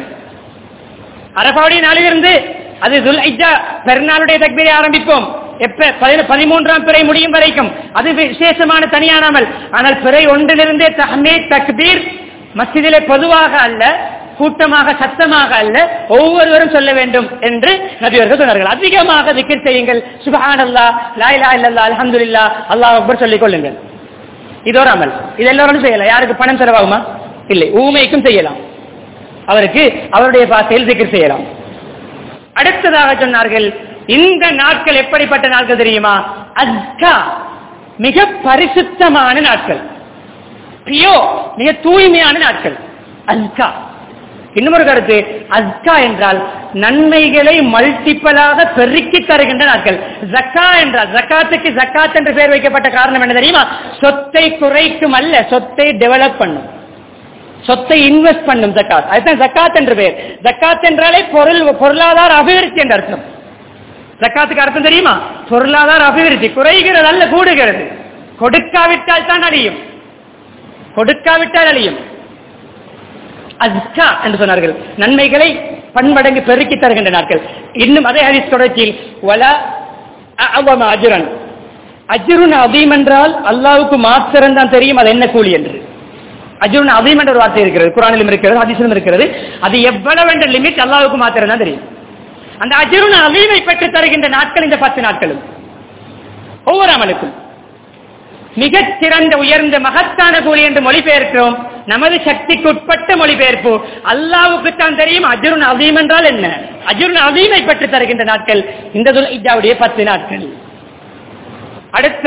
அரபாவுடைய நாளிலிருந்து அது துல் ஐஜா பெருநாளுடைய தக்பீரை ஆரம்பிப்போம் எப்ப பதிமூன்றாம் பிறை முடியும் வரைக்கும் அது விசேஷமான தனியானாமல் ஆனால் பிறை ஒன்றிலிருந்தே தஹ்மே தக்பீர் மஸ்ஜிதிலே பொதுவாக அல்ல கூட்டமாக சத்தமாக அல்ல ஒவ்வொருவரும் சொல்ல வேண்டும் என்று நபியர்கள் சொன்னார்கள் அதிகமாக திக்கர் செய்யுங்கள் சுபஹான் அல்லா லாயிலா இல்லல்லா அலமதுல்லா அல்லாஹ் அக்பர் சொல்லிக் கொள்ளுங்கள் இது ஒரு அமல் இது எல்லாரும் செய்யலாம் யாருக்கு பணம் செலவாகுமா இல்லை ஊமைக்கும் செய்யலாம் அவருக்கு அவருடைய பாசையில் திக்கர் செய்யலாம் அடுத்ததாக சொன்னார்கள் இந்த நாட்கள் எப்படிப்பட்ட நாட்கள் தெரியுமா அஸ்கா மிக பரிசுத்தமான நாட்கள் பியோ மிக தூய்மையான நாட்கள் அஸ்கா இன்னொரு கருத்து அஸ்கா என்றால் நன்மைகளை மல்டிப்பலாக பெருக்கி தருகின்ற நாட்கள் ஜக்கா என்றால் ஜக்காத்துக்கு ஜக்காத் என்று பெயர் வைக்கப்பட்ட காரணம் என்ன தெரியுமா சொத்தை குறைக்கும் அல்ல சொத்தை டெவலப் பண்ணும் சொத்தை இன்வெஸ்ட் பண்ணும் ஜக்காத் அதுதான் ஜக்காத் என்று பெயர் ஜக்காத் என்றாலே பொருள் பொருளாதார அபிவிருத்தி என்ற அர்த்தம் ஜக்காத்துக்கு அர்த்தம் தெரியுமா பொருளாதார அபிவிருத்தி குறைகிறது அல்ல கூடுகிறது கொடுக்காவிட்டால் தான் அழியும் கொடுக்காவிட்டால் அழியும் அஸ்கா என்று சொன்னார்கள் நன்மைகளை பன்மடங்கு பெருக்கி தருகின்ற நாட்கள் இன்னும் அதே ஹரிஸ் தொடர்ச்சியில் வல அவம அஜுரன் அஜுருன் அதீம் என்றால் அல்லாவுக்கு மாத்திரம் தான் தெரியும் அது என்ன கூலி என்று அஜுருன் அதீம் என்ற ஒரு வார்த்தை இருக்கிறது குரானிலும் இருக்கிறது அதிசயம் இருக்கிறது அது எவ்வளவு என்ற லிமிட் அல்லாவுக்கு மாத்திரம் தான் தெரியும் அந்த அஜருன் அலீமை பெற்று தருகின்ற நாட்கள் இந்த பத்து நாட்களும் ஒவ்வொரு அமலுக்கும் மிகச் சிறந்த உயர்ந்த மகத்தான கூலி என்று மொழிபெயர்க்கிறோம் நமது சக்திக்கு உட்பட்ட மொழிபெயர்ப்பு அல்லாவுக்கு தான் தெரியும் அஜுருன் அதீம் என்றால் என்ன அஜுருன் அதீமை பெற்று தருகின்ற நாட்கள் இந்த இதாவுடைய பத்து நாட்கள் அடுத்த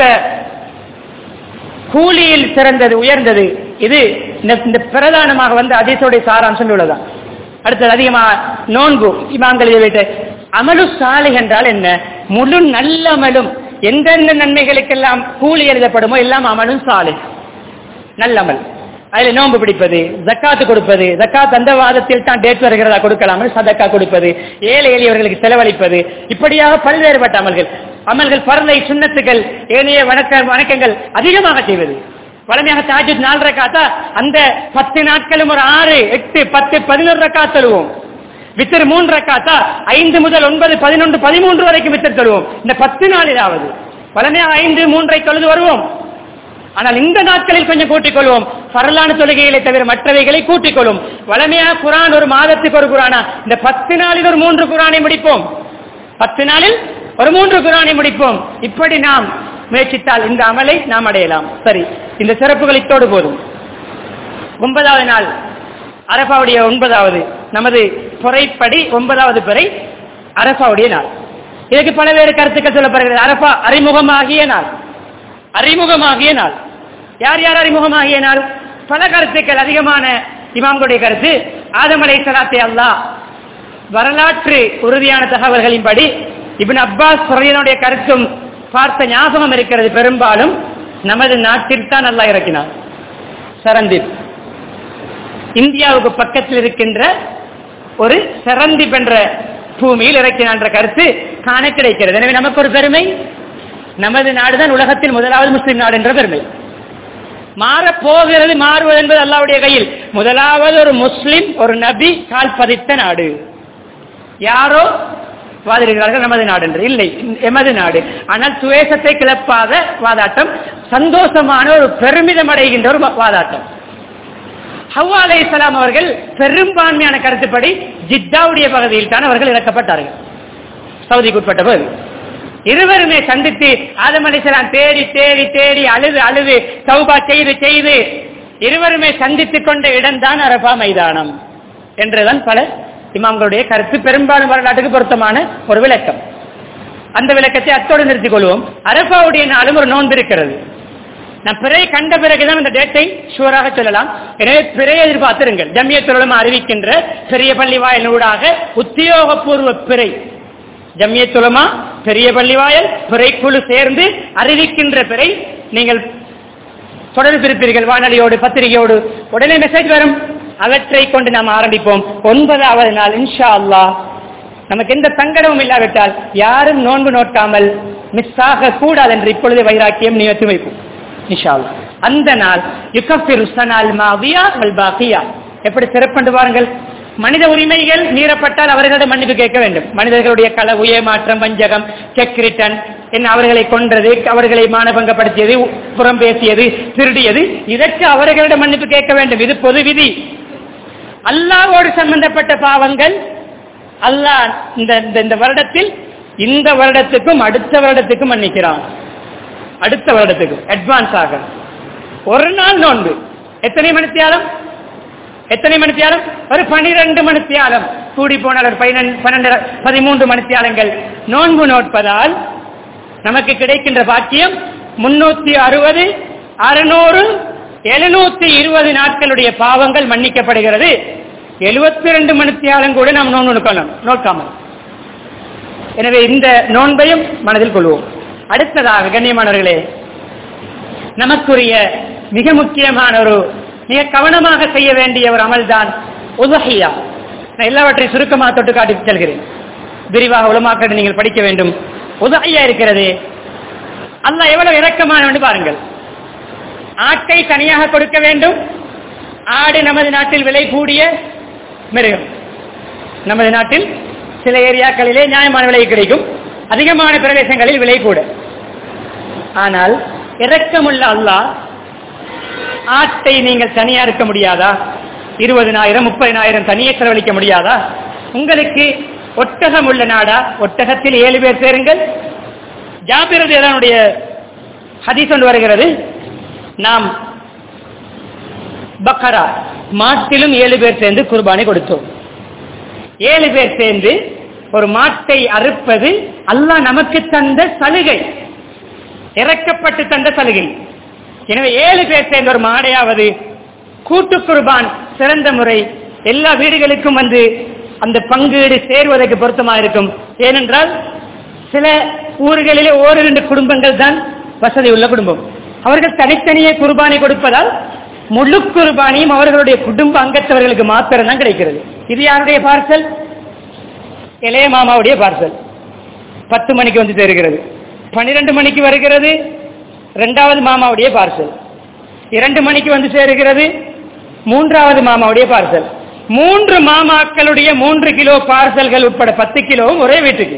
கூலியில் சிறந்தது உயர்ந்தது இது இந்த பிரதானமாக வந்து அதிசோடைய சாராம்சம் உள்ளதான் அடுத்தது அதிகமா நோன்பு இமாம்கள் வைத்து அமலு சாலை என்றால் என்ன முழு நல்ல அமலும் எந்தெந்த நன்மைகளுக்கெல்லாம் கூலி எழுதப்படுமோ எல்லாம் அமலும் சாலை நல்லமல் அதுல நோன்பு பிடிப்பது ஜக்காத்து கொடுப்பது ஜக்காத் அந்த வாதத்தில் தான் டேட் வருகிறதா கொடுக்கலாமல் சதக்கா கொடுப்பது ஏழை எளியவர்களுக்கு செலவழிப்பது இப்படியாக பல்வேறுபட்ட அமல்கள் அமல்கள் பரலை சுண்ணத்துகள் ஏனைய வணக்க வணக்கங்கள் அதிகமாக செய்வது வளமையாக தாஜுத் நாலு ரக்காத்தா அந்த பத்து நாட்களும் ஒரு ஆறு எட்டு பத்து பதினொரு ரக்கா தருவோம் வித்தர் மூன்று ரக்காத்தா ஐந்து முதல் ஒன்பது பதினொன்று பதிமூன்று வரைக்கும் வித்தர் தருவோம் இந்த பத்து நாளிலாவது வளமையாக ஐந்து மூன்றை தொழுது வருவோம் ஆனால் இந்த நாட்களில் கொஞ்சம் கூட்டிக் கொள்வோம் பரலான தொழுகைகளை தவிர மற்றவைகளை கூட்டிக் கொள்வோம் வளமையாக குரான் ஒரு மாதத்துக்கு ஒரு குரானா இந்த பத்து நாளில் ஒரு மூன்று குரானை முடிப்போம் பத்து நாளில் ஒரு மூன்று குரானை முடிப்போம் இப்படி நாம் முயற்சித்தால் இந்த அமலை நாம் அடையலாம் சரி இந்த சிறப்புகள் இத்தோடு போதும் ஒன்பதாவது நாள் அரபாவுடைய ஒன்பதாவது நமது பொறைப்படி ஒன்பதாவது பிறை அரபாவுடைய நாள் இதுக்கு பல்வேறு கருத்துக்கள் சொல்லப்படுகிறது அரபா அறிமுகமாகிய நாள் அறிமுகமாகிய நாள் யார் யார் அறிமுகமாகிய நாள் பல கருத்துக்கள் அதிகமான இமாம்களுடைய கருத்து ஆதமலை சலாத்தே அல்லா வரலாற்று உறுதியான தகவல்களின்படி இபின் அப்பாஸ் சுரையனுடைய கருத்தும் பார்த்த ஞாபகம் இருக்கிறது பெரும்பாலும் நமது நாட்டில் தான் நல்லா இறக்கினார் சரந்தில் இந்தியாவுக்கு பக்கத்தில் இருக்கின்ற ஒரு சிறந்தி என்ற பூமியில் இறக்கினான் என்ற கருத்து காண கிடைக்கிறது எனவே நமக்கு ஒரு பெருமை நமது நாடுதான் உலகத்தில் முதலாவது முஸ்லிம் நாடு என்ற பெருமை மாறப் போகிறது மாறுவது என்பது அல்லாவுடைய கையில் முதலாவது ஒரு முஸ்லிம் ஒரு நபி கால் பதித்த நாடு யாரோ வாதிடுகிறார்கள் நமது நாடு என்று இல்லை எமது நாடு ஆனால் துவேஷத்தை கிளப்பாத வாதாட்டம் சந்தோஷமான ஒரு பெருமிதம் அடைகின்ற ஒரு வாதாட்டம் ஹவ்வா அலை இஸ்லாம் அவர்கள் பெரும்பான்மையான கருத்துப்படி ஜித்தாவுடைய பகுதியில் தான் அவர்கள் இறக்கப்பட்டார்கள் சவுதிக்கு உட்பட்ட பகுதி இருவருமே சந்தித்து ஆதம் அலிசலாம் தேடி தேடி தேடி அழுது அழுது சௌபா செய்து செய்து இருவருமே சந்தித்துக் கொண்ட இடம்தான் அரபா மைதானம் என்றுதான் பல இமாம்களுடைய கருத்து பெரும்பாலும் வரலாற்றுக்கு பொருத்தமான ஒரு விளக்கம் அந்த விளக்கத்தை அத்தோடு நிறுத்திக் கொள்வோம் அரபாவுடைய நாளும் ஒரு நோன்பு இருக்கிறது நான் பிறை கண்ட பிறகுதான் இந்த டேட்டை ஷுவராக சொல்லலாம் எனவே பிறை எதிர்பார்த்திருங்கள் ஜம்மியத்துலமா அறிவிக்கின்ற பெரிய பள்ளி வாயில் ஊடாக உத்தியோகபூர்வ பிறை ஜம்மியத்துலமா பெரிய பள்ளி வாயல் பிறைக்குழு சேர்ந்து அறிவிக்கின்ற பிறை நீங்கள் தொடர்பு இருப்பீர்கள் வானொலியோடு பத்திரிகையோடு உடனே மெசேஜ் வரும் அவற்றை கொண்டு நாம் ஆரம்பிப்போம் ஒன்பதாவது நாள் இன்ஷா அல்லா நமக்கு எந்த சங்கடமும் இல்லாவிட்டால் யாரும் நோன்பு நோட்டாமல் மிஸ் ஆக கூடாது என்று இப்பொழுது வைராக்கியம் நியத்து வைப்போம் இன்ஷா அல்லா அந்த நாள் யுகஃபிர் சனால் மாவியா வல் பாக்கியா எப்படி சிறப்பண்டு பாருங்கள் மனித உரிமைகள் மீறப்பட்டால் அவர்களிடம் மன்னிப்பு கேட்க வேண்டும் மனிதர்களுடைய களவு ஏமாற்றம் வஞ்சகம் செக் ரிட்டன் என்ன அவர்களை கொன்றது அவர்களை மானபங்கப்படுத்தியது புறம் பேசியது திருடியது இதற்கு அவர்களிடம் மன்னிப்பு கேட்க வேண்டும் இது பொது விதி அல்லாவோடு சம்பந்தப்பட்ட பாவங்கள் அல்லாஹ் இந்த இந்த வருடத்தில் இந்த வருடத்துக்கும் அடுத்த வருடத்துக்கும் மன்னிக்கிறான் அடுத்த வருடத்துக்கு அட்வான்ஸ் ஆக ஒரு நாள் நோன்பு எத்தனை மணித்தியாலம் எத்தனை மணித்தியாலம் ஒரு பனிரெண்டு மணித்தியாலம் கூடி போனால் ஒரு பன்னெண்டு பதிமூன்று மணித்தியாலங்கள் நோன்பு நோட்பதால் நமக்கு கிடைக்கின்ற பாக்கியம் முன்னூத்தி அறுபது அறுநூறு எழுநூத்தி இருபது நாட்களுடைய பாவங்கள் மன்னிக்கப்படுகிறது எழுபத்தி ரெண்டு மணித்தியாலம் கூட நாம் நோன்பு நோக்கணும் நோக்காமல் எனவே இந்த நோன்பையும் மனதில் கொள்வோம் அடுத்ததாக கண்ணியமானவர்களே நமக்குரிய மிக முக்கியமான ஒரு மிக கவனமாக செய்ய வேண்டிய ஒரு அமல்தான் உதஹியா நான் எல்லாவற்றையும் சுருக்கமாக தொட்டு காட்டி செல்கிறேன் விரிவாக உலமாக்க நீங்கள் படிக்க வேண்டும் உதஹியா இருக்கிறது அல்ல எவ்வளவு இறக்கமான பாருங்கள் ஆட்டை தனியாக கொடுக்க வேண்டும் ஆடு நமது நாட்டில் விலை கூடிய மிருகம் நமது நாட்டில் சில ஏரியாக்களிலே நியாயமான விலை கிடைக்கும் அதிகமான பிரதேசங்களில் விலை கூட ஆனால் இரக்கமுள்ள அல்லாஹ் ஆட்டை நீங்கள் தனியா இருக்க முடியாதா இருபதினாயிரம் முப்பதினாயிரம் தனியே செலவழிக்க முடியாதா உங்களுக்கு ஒட்டகம் உள்ள நாடா ஒட்டகத்தில் ஏழு பேர் சேருங்கள் ஜாபிரது அதனுடைய ஹதீஸ் ஒன்று வருகிறது நாம் பக்கரா மாட்டிலும் ஏழு பேர் சேர்ந்து குர்பானி கொடுத்தோம் ஏழு பேர் சேர்ந்து ஒரு மாட்டை அறுப்பது அல்லாஹ் நமக்கு தந்த சலுகை இறக்கப்பட்டு தந்த சலுகை எனவே ஏழு பேர் சேர்ந்த ஒரு மாடையாவது கூட்டு குர்பான் சிறந்த முறை எல்லா வீடுகளுக்கும் வந்து அந்த பங்கீடு சேர்வதற்கு பொருத்தமா இருக்கும் ஏனென்றால் சில ஊர்களிலே ஓரிரண்டு குடும்பங்கள் தான் வசதி உள்ள குடும்பம் அவர்கள் தனித்தனியே குர்பானை கொடுப்பதால் முழு குர்பானியும் அவர்களுடைய குடும்ப அங்கத்தவர்களுக்கு மாத்திரம் தான் கிடைக்கிறது இது யாருடைய பார்சல் இளைய மாமாவுடைய பார்சல் பத்து மணிக்கு வந்து சேருகிறது பன்னிரண்டு மணிக்கு வருகிறது இரண்டாவது மாமாவுடைய பார்சல் இரண்டு மணிக்கு வந்து சேருகிறது மூன்றாவது மாமாவுடைய பார்சல் மூன்று மாமாக்களுடைய மூன்று கிலோ பார்சல்கள் உட்பட பத்து கிலோவும் ஒரே வீட்டுக்கு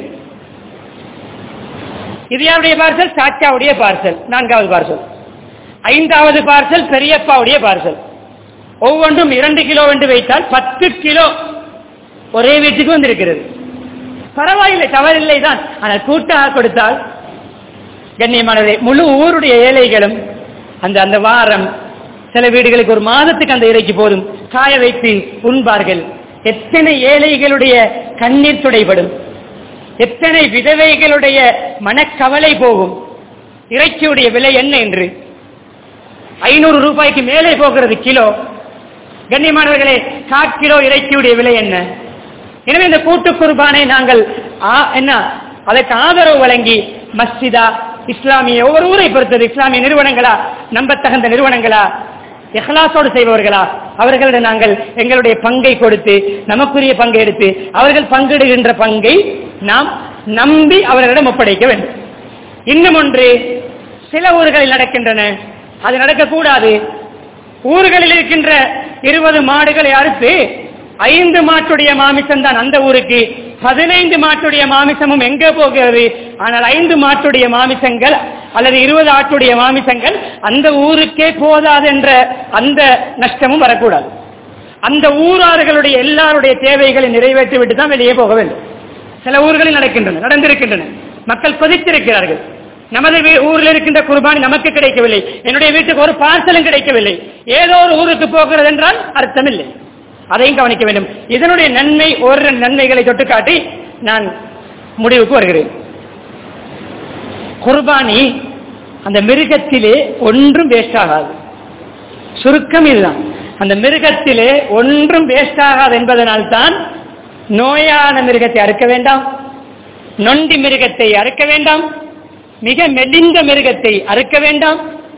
இது யாருடைய பார்சல் சாச்சாவுடைய பார்சல் நான்காவது பார்சல் ஐந்தாவது பார்சல் பெரியப்பாவுடைய பார்சல் ஒவ்வொன்றும் இரண்டு கிலோ என்று வைத்தால் பத்து கிலோ ஒரே வீட்டுக்கு வந்திருக்கிறது பரவாயில்லை தவறில்லை தான் ஆனால் கூட்டாக கொடுத்தால் கண்ணியமானதை முழு ஊருடைய ஏழைகளும் அந்த அந்த வாரம் சில வீடுகளுக்கு ஒரு மாதத்துக்கு அந்த இறைக்கு போதும் காய வைத்து உண்பார்கள் எத்தனை ஏழைகளுடைய கண்ணீர் துடைபடும் எத்தனை விதவைகளுடைய மனக்கவலை போகும் இறைச்சியுடைய விலை என்ன என்று ஐநூறு ரூபாய்க்கு மேலே போகிறது கிலோ கண்ணியமானவர்களே கால் கிலோ இறைச்சியுடைய விலை என்ன எனவே இந்த கூட்டு குர்பானை நாங்கள் என்ன அதற்கு ஆதரவு வழங்கி மஸ்ஜிதா இஸ்லாமிய ஒவ்வொரு ஊரை பொறுத்தது இஸ்லாமிய நிறுவனங்களா நம்பத்தகுந்த நிறுவனங்களா இஹ்லாசோடு செய்பவர்களா அவர்களிடம் நாங்கள் எங்களுடைய பங்கை கொடுத்து நமக்குரிய பங்கை எடுத்து அவர்கள் பங்கிடுகின்ற பங்கை நாம் நம்பி அவர்களிடம் ஒப்படைக்க வேண்டும் இன்னும் ஒன்று சில ஊர்களில் நடக்கின்றன அது நடக்கக்கூடாது ஊர்களில் இருக்கின்ற இருபது மாடுகளை அறுத்து ஐந்து மாட்டுடைய மாமிசம் தான் அந்த ஊருக்கு பதினைந்து மாட்டுடைய மாமிசமும் எங்கே போகிறது ஆனால் ஐந்து மாட்டுடைய மாமிசங்கள் அல்லது இருபது ஆட்டுடைய மாமிசங்கள் அந்த ஊருக்கே போதாது என்ற அந்த நஷ்டமும் வரக்கூடாது அந்த ஊரார்களுடைய எல்லாருடைய தேவைகளை நிறைவேற்றி விட்டு தான் வெளியே போக வேண்டும் சில ஊர்களில் நடக்கின்றன நடந்திருக்கின்றன மக்கள் கொதித்திருக்கிறார்கள் நமது வீ- ஊரில் இருக்கின்ற குர்பானி நமக்கு கிடைக்கவில்லை என்னுடைய வீட்டுக்கு ஒரு பார்சலும் கிடைக்கவில்லை ஏதோ ஒரு ஊருக்கு போகிறது என்றால் அர்த்தமில்லை அதையும் கவனிக்க வேண்டும் இதனுடைய நன்மை ஒரு நன்மைகளை தொட்டு காட்டி நான் முடிவுக்கு வருகிறேன் குர்பானி அந்த மிருகத்திலே ஒன்றும் வேஸ்ட் ஆகாது சுருக்கம் இதுதான் அந்த மிருகத்திலே ஒன்றும் வேஸ்ட் ஆகாது என்பதனால் தான் நோயான மிருகத்தை அறுக்க வேண்டாம் நொண்டி மிருகத்தை அறுக்க வேண்டாம் மிக மெலிந்த மிருகத்தை அறுக்க வேண்டாம்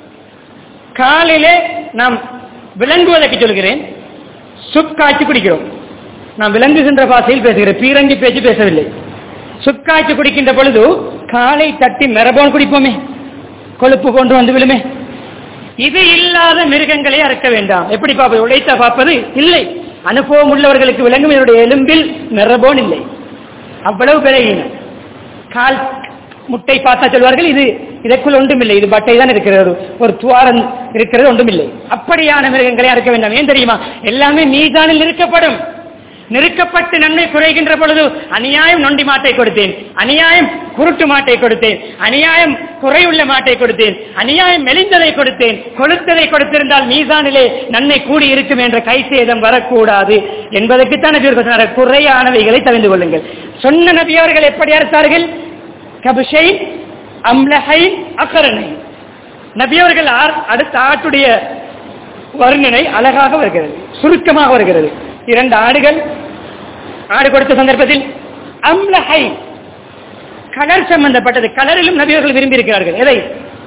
காலையிலே நாம் விளங்குவதற்கு சொல்கிறேன் சுக்காய்ச்சி குடிக்கிறோம் நாம் விளங்குகின்ற பாஷையில் பேசுகிறேன் பீரங்கி பேச்சு பேசவில்லை சுக்காய்ச்சி குடிக்கின்ற பொழுது காலை தட்டி மெரபோன் குடிப்போமே கொழுப்பு கொண்டு வந்து விழுமே இது இல்லாத மிருகங்களை அறுக்க வேண்டாம் எப்படி பார்ப்பது உழைத்தா பார்ப்பது இல்லை அனுபவம் உள்ளவர்களுக்கு விளங்கும் என்னுடைய எலும்பில் மெரபோன் இல்லை அவ்வளவு பிறகின கால் முட்டை பார்த்தா சொல்வார்கள் இது இதற்குள் ஒன்றுமில்லை இது பட்டை தான் இருக்கிறது ஒரு- ஒரு துவாரம் இருக்கிறது ஒன்றுமில்லை அப்படியான மிருகங்களை அறுக்க வேண்டாம் ஏன் தெரியுமா எல்லாமே மீதானில் நிறுக்கப்படும் நிறுக்கப்பட்டு நன்மை குறைகின்ற பொழுது அநியாயம் நொண்டி மாட்டை கொடுத்தேன் அநியாயம் குருட்டு மாட்டை கொடுத்தேன் அநியாயம் குறையுள்ள மாட்டை கொடுத்தேன் அநியாயம் மெலிந்ததை கொடுத்தேன் கொளுத்ததை கொடுத்திருந்தால் மீதானிலே நன்மை கூடி இருக்கும் என்ற கை சேதம் வரக்கூடாது என்பதற்குத்தான் நபி அவர்கள் சொன்னார்கள் குறையானவைகளை தவிர்த்து கொள்ளுங்கள் சொன்ன நபி அவர்கள் எப்படி அறுத்தார்கள் கபிஷை அம்லஹை அக்கரணை நபி அவர்கள் ஆர்- அடுத்த ஆட்டுடைய வர்ணனை அழகாக வருகிறது சுருக்கமாக வருகிறது இரண்டு ஆடுகள் ஆடு கொடுத்த சந்தர்ப்பத்தில் அம்லஹை கலர் சம்பந்தப்பட்டது கலரிலும் நபியவர்கள் விரும்பி இருக்கிறார்கள் எதை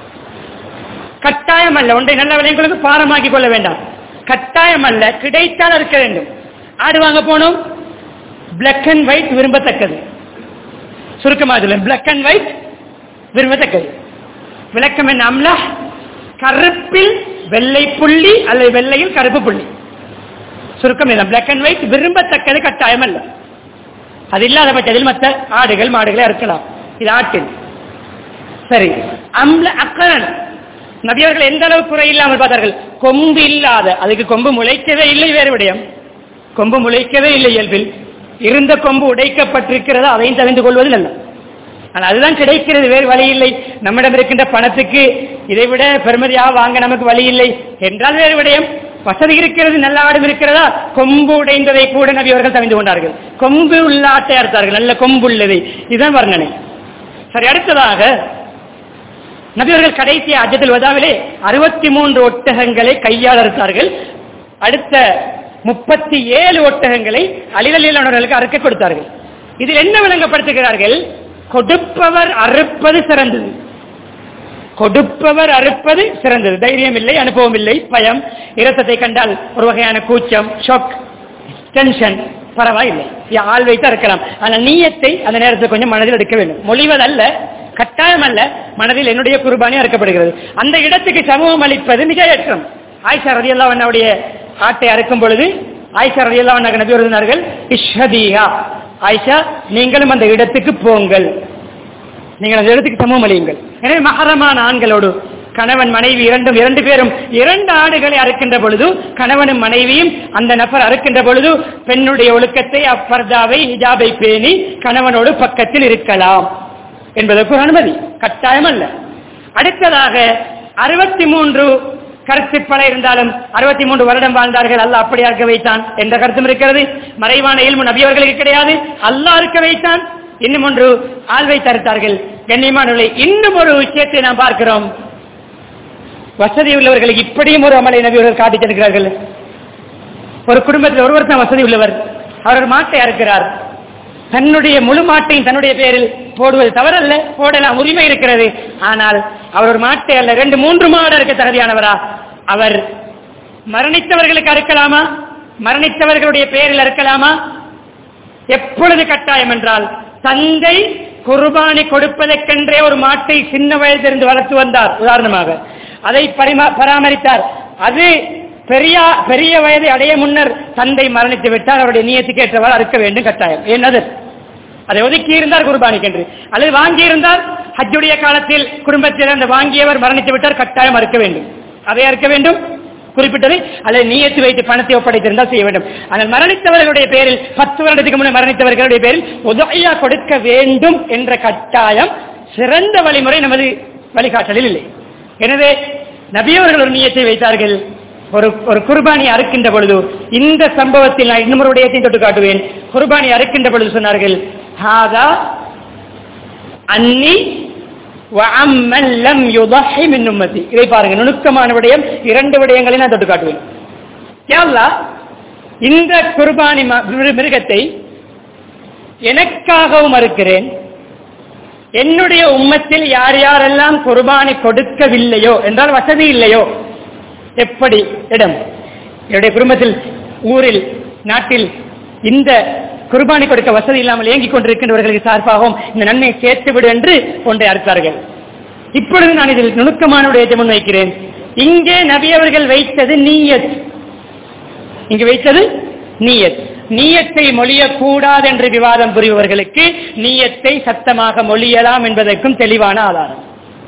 கட்டாயம் அல்ல ஒன்றை நல்ல விளைவுகளுக்கு பாரமாக்கிக் கொள்ள வேண்டாம் கட்டாயம் அல்ல கிடைத்தால் இருக்க வேண்டும் ஆடு வாங்க போனோம் பிளாக் அண்ட் ஒயிட் விரும்பத்தக்கது சுருக்கமாக பிளாக் அண்ட் ஒயிட் விரும்பத்தக்கது விளக்கம் என்ன அம்லா கருப்பில் வெள்ளை புள்ளி அல்லது வெள்ளையில் கருப்பு புள்ளி சுருக்கம் என்ன பிளாக் அண்ட் ஒயிட் விரும்பத்தக்கது கட்டாயம் அல்ல அது இல்லாத பட்சத்தில் மற்ற ஆடுகள் மாடுகளை அறுக்கலாம் இது ஆட்டில் சரி அம்ல அக்கரன் நபியவர்கள் எந்த அளவு குறை இல்லாமல் பார்த்தார்கள் கொம்பு இல்லாத அதுக்கு கொம்பு முளைக்கவே இல்லை வேறு விடயம் கொம்பு முளைக்கவே இல்லை இயல்பில் இருந்த கொம்பு உடைக்கப்பட்டிருக்கிறது அதையும் தெரிந்து கொள்வது நல்ல ஆனால் அதுதான் கிடைக்கிறது வேறு வழி இல்லை நம்மிடம் இருக்கின்ற பணத்துக்கு இதை விட பெருமதியாக வாங்க நமக்கு வழி இல்லை என்றால் வேறு விடயம் வசதி இருக்கிறது நல்ல ஆடும் இருக்கிறதா கொம்பு உடைந்ததை கூட நபி அவர்கள் தெரிந்து கொண்டார்கள் கொம்பு உள்ள ஆட்டை அறுத்தார்கள் நல்ல கொம்பு உள்ளதை இதுதான் வர்ணனை சரி அடுத்ததாக நபியவர்கள் கடைசி அஜத்தில் வதாவிலே அறுபத்தி மூன்று ஒட்டகங்களை கையால் அறுத்தார்கள் அடுத்த முப்பத்தி ஏழு ஒட்டகங்களை அலிதலியலானவர்களுக்கு அறுக்க கொடுத்தார்கள் இதில் என்ன விளங்கப்படுத்துகிறார்கள் கொடுப்பவர் அறுப்பது சிறந்தது கொடுப்பவர் அறுப்பது சிறந்தது தைரியம் இல்லை அனுபவம் இல்லை பயம் இரத்தத்தை கண்டால் ஒரு வகையான கூச்சம் ஷாக் டென்ஷன் பரவாயில்லை யா, ஆள் வைத்து அறுக்கலாம் ஆனால் நீயத்தை அந்த நேரத்தில் கொஞ்சம் மனதில் எடுக்க வேண்டும் மொழிவதல்ல கட்டாயம் அல்ல மனதில் என்னுடைய குர்பானி அறுக்கப்படுகிறது அந்த இடத்துக்கு சமூகம் அளிப்பது மிக ஏற்றம் ஆயிஷா ரதியல்லா அண்ணாவுடைய ஆட்டை அறுக்கும் பொழுது ஆயிஷா ரதியல்லா அண்ணா நபி வருகிறார்கள் இஷ்ஹதியா ஆயிஷா நீங்களும் அந்த இடத்துக்கு போங்கள் நீங்கள் அந்த இடத்துக்கு சமூகம் அளியுங்கள் எனவே மகரமான ஆண்களோடு கணவன் மனைவி இரண்டும் இரண்டு பேரும் இரண்டு ஆடுகளை அறுக்கின்ற பொழுது கணவனும் மனைவியும் அந்த நபர் அறுக்கின்ற பொழுது பெண்ணுடைய ஒழுக்கத்தை அப்பர்தாவை ஹிஜாபை பேணி கணவனோடு பக்கத்தில் இருக்கலாம் என்பதற்கு ஒரு அனுமதி கட்டாயம் அல்ல அடுத்ததாக அறுபத்தி மூன்று கருத்துப்பட இருந்தாலும் அறுபத்தி மூன்று வருடம் வாழ்ந்தார்கள் அல்லாஹ் அப்படி அறுக்க வைத்தான் என்ற கருத்தும் இருக்கிறது மறைவான இல்மு நபியவர்களுக்கு கிடையாது அல்லாஹ் இருக்க வைத்தான் இன்னும் ஒன்று ஆள்வை தருத்தார்கள் கண்ணியமானவர்களை இன்னும் ஒரு விஷயத்தை நாம் பார்க்கிறோம் வசதி உள்ளவர்களுக்கு இப்படியும் ஒரு அமலை நபியவர்கள் காட்டித் தருகிறார்கள் ஒரு குடும்பத்தில் ஒருவர் தான் வசதி உள்ளவர் அவர் ஒரு மாட்டை அறுக்கிறார் தன்னுடைய முழு மாட்டையும் தன்னுடைய பேரில் போடுவது தவறல்ல போடலாம் உரிமை இருக்கிறது ஆனால் அவர் ஒரு மாட்டை அல்ல ரெண்டு மூன்று மாடு இருக்க தகுதியானவரா அவர் மரணித்தவர்களுக்கு அறுக்கலாமா மரணித்தவர்களுடைய பெயரில் அறுக்கலாமா எப்பொழுது கட்டாயம் என்றால் தந்தை குர்பானி கொடுப்பதற்கென்றே ஒரு மாட்டை சின்ன வயதிலிருந்து வளர்த்து வந்தார் உதாரணமாக அதை பரிமா- பராமரித்தார் அது பெரிய பெரிய வயதை அடைய முன்னர் தந்தை மரணித்து விட்டால் அவருடைய நியத்துக்கு ஏற்றவாறு அறுக்க வேண்டும் கட்டாயம் என்னது அதை ஒதுக்கி இருந்தார் குர்பானிக்கென்று அல்லது வாங்கி இருந்தால் ஹஜ்ஜுடைய காலத்தில் குடும்பத்தில் அந்த வாங்கியவர் மரணித்து விட்டார் கட்டாயம் அறுக்க வேண்டும் அதை அறுக்க வேண்டும் குறிப்பிட்டது அல்லது நீயத்து வைத்து பணத்தை ஒப்படைத்திருந்தால் செய்ய வேண்டும் ஆனால் மரணித்தவர்களுடைய பேரில் பத்து வருடத்துக்கு முன்னர் மரணித்தவர்களுடைய பேரில் உதவியா கொடுக்க வேண்டும் என்ற கட்டாயம் சிறந்த வழிமுறை நமது வழிகாட்டலில் இல்லை எனவே நபியவர்கள் ஒரு நீயத்தை வைத்தார்கள் ஒரு ஒரு குர்பானி அறுக்கின்ற பொழுது இந்த சம்பவத்தில் நான் இன்னொரு விடயத்தையும் தொட்டு காட்டுவேன் குர்பானி அறுக்கின்ற பொழுது சொன்னார்கள் ஹாதா அன்னி وَعَمَّنْ لَمْ يُضَحِّ مِنْ أُمَّتِي. இதை பாருங்க நுணுக்கமான விடயம் இரண்டு விடயங்களை நான் தொட்டு காட்டுவேன் யா அல்லாஹ், இந்த குர்பானி ம- மிரு- மிருகத்தை எனக்காகவும் அறுக்கிறேன் என்னுடைய உம்மத்தில் யார் யாரெல்லாம் குர்பானி கொடுக்கவில்லையோ என்றால் வசதி இல்லையோ எப்படி இடம் என்னுடைய குடும்பத்தில் ஊரில் நாட்டில் இந்த குர்பானி கொடுக்க வசதி இல்லாமல் இயங்கிக் கொண்டிருக்கின்றவர்களுக்கு சார்பாகவும் இந்த நன்மை சேர்த்து விடு என்று ஒன்றை அறுத்தார்கள் இப்பொழுது நான் இதில் நுணுக்கமான விடயத்தை முன்வைக்கிறேன் இங்கே நபி அவர்கள் வைத்தது நீயத் இங்கு வைத்தது நீயத் நீயத்தை மொழியக்கூடாது என்று விவாதம் புரிபவர்களுக்கு நீயத்தை சத்தமாக மொழியலாம் என்பதற்கும் தெளிவான ஆதாரம்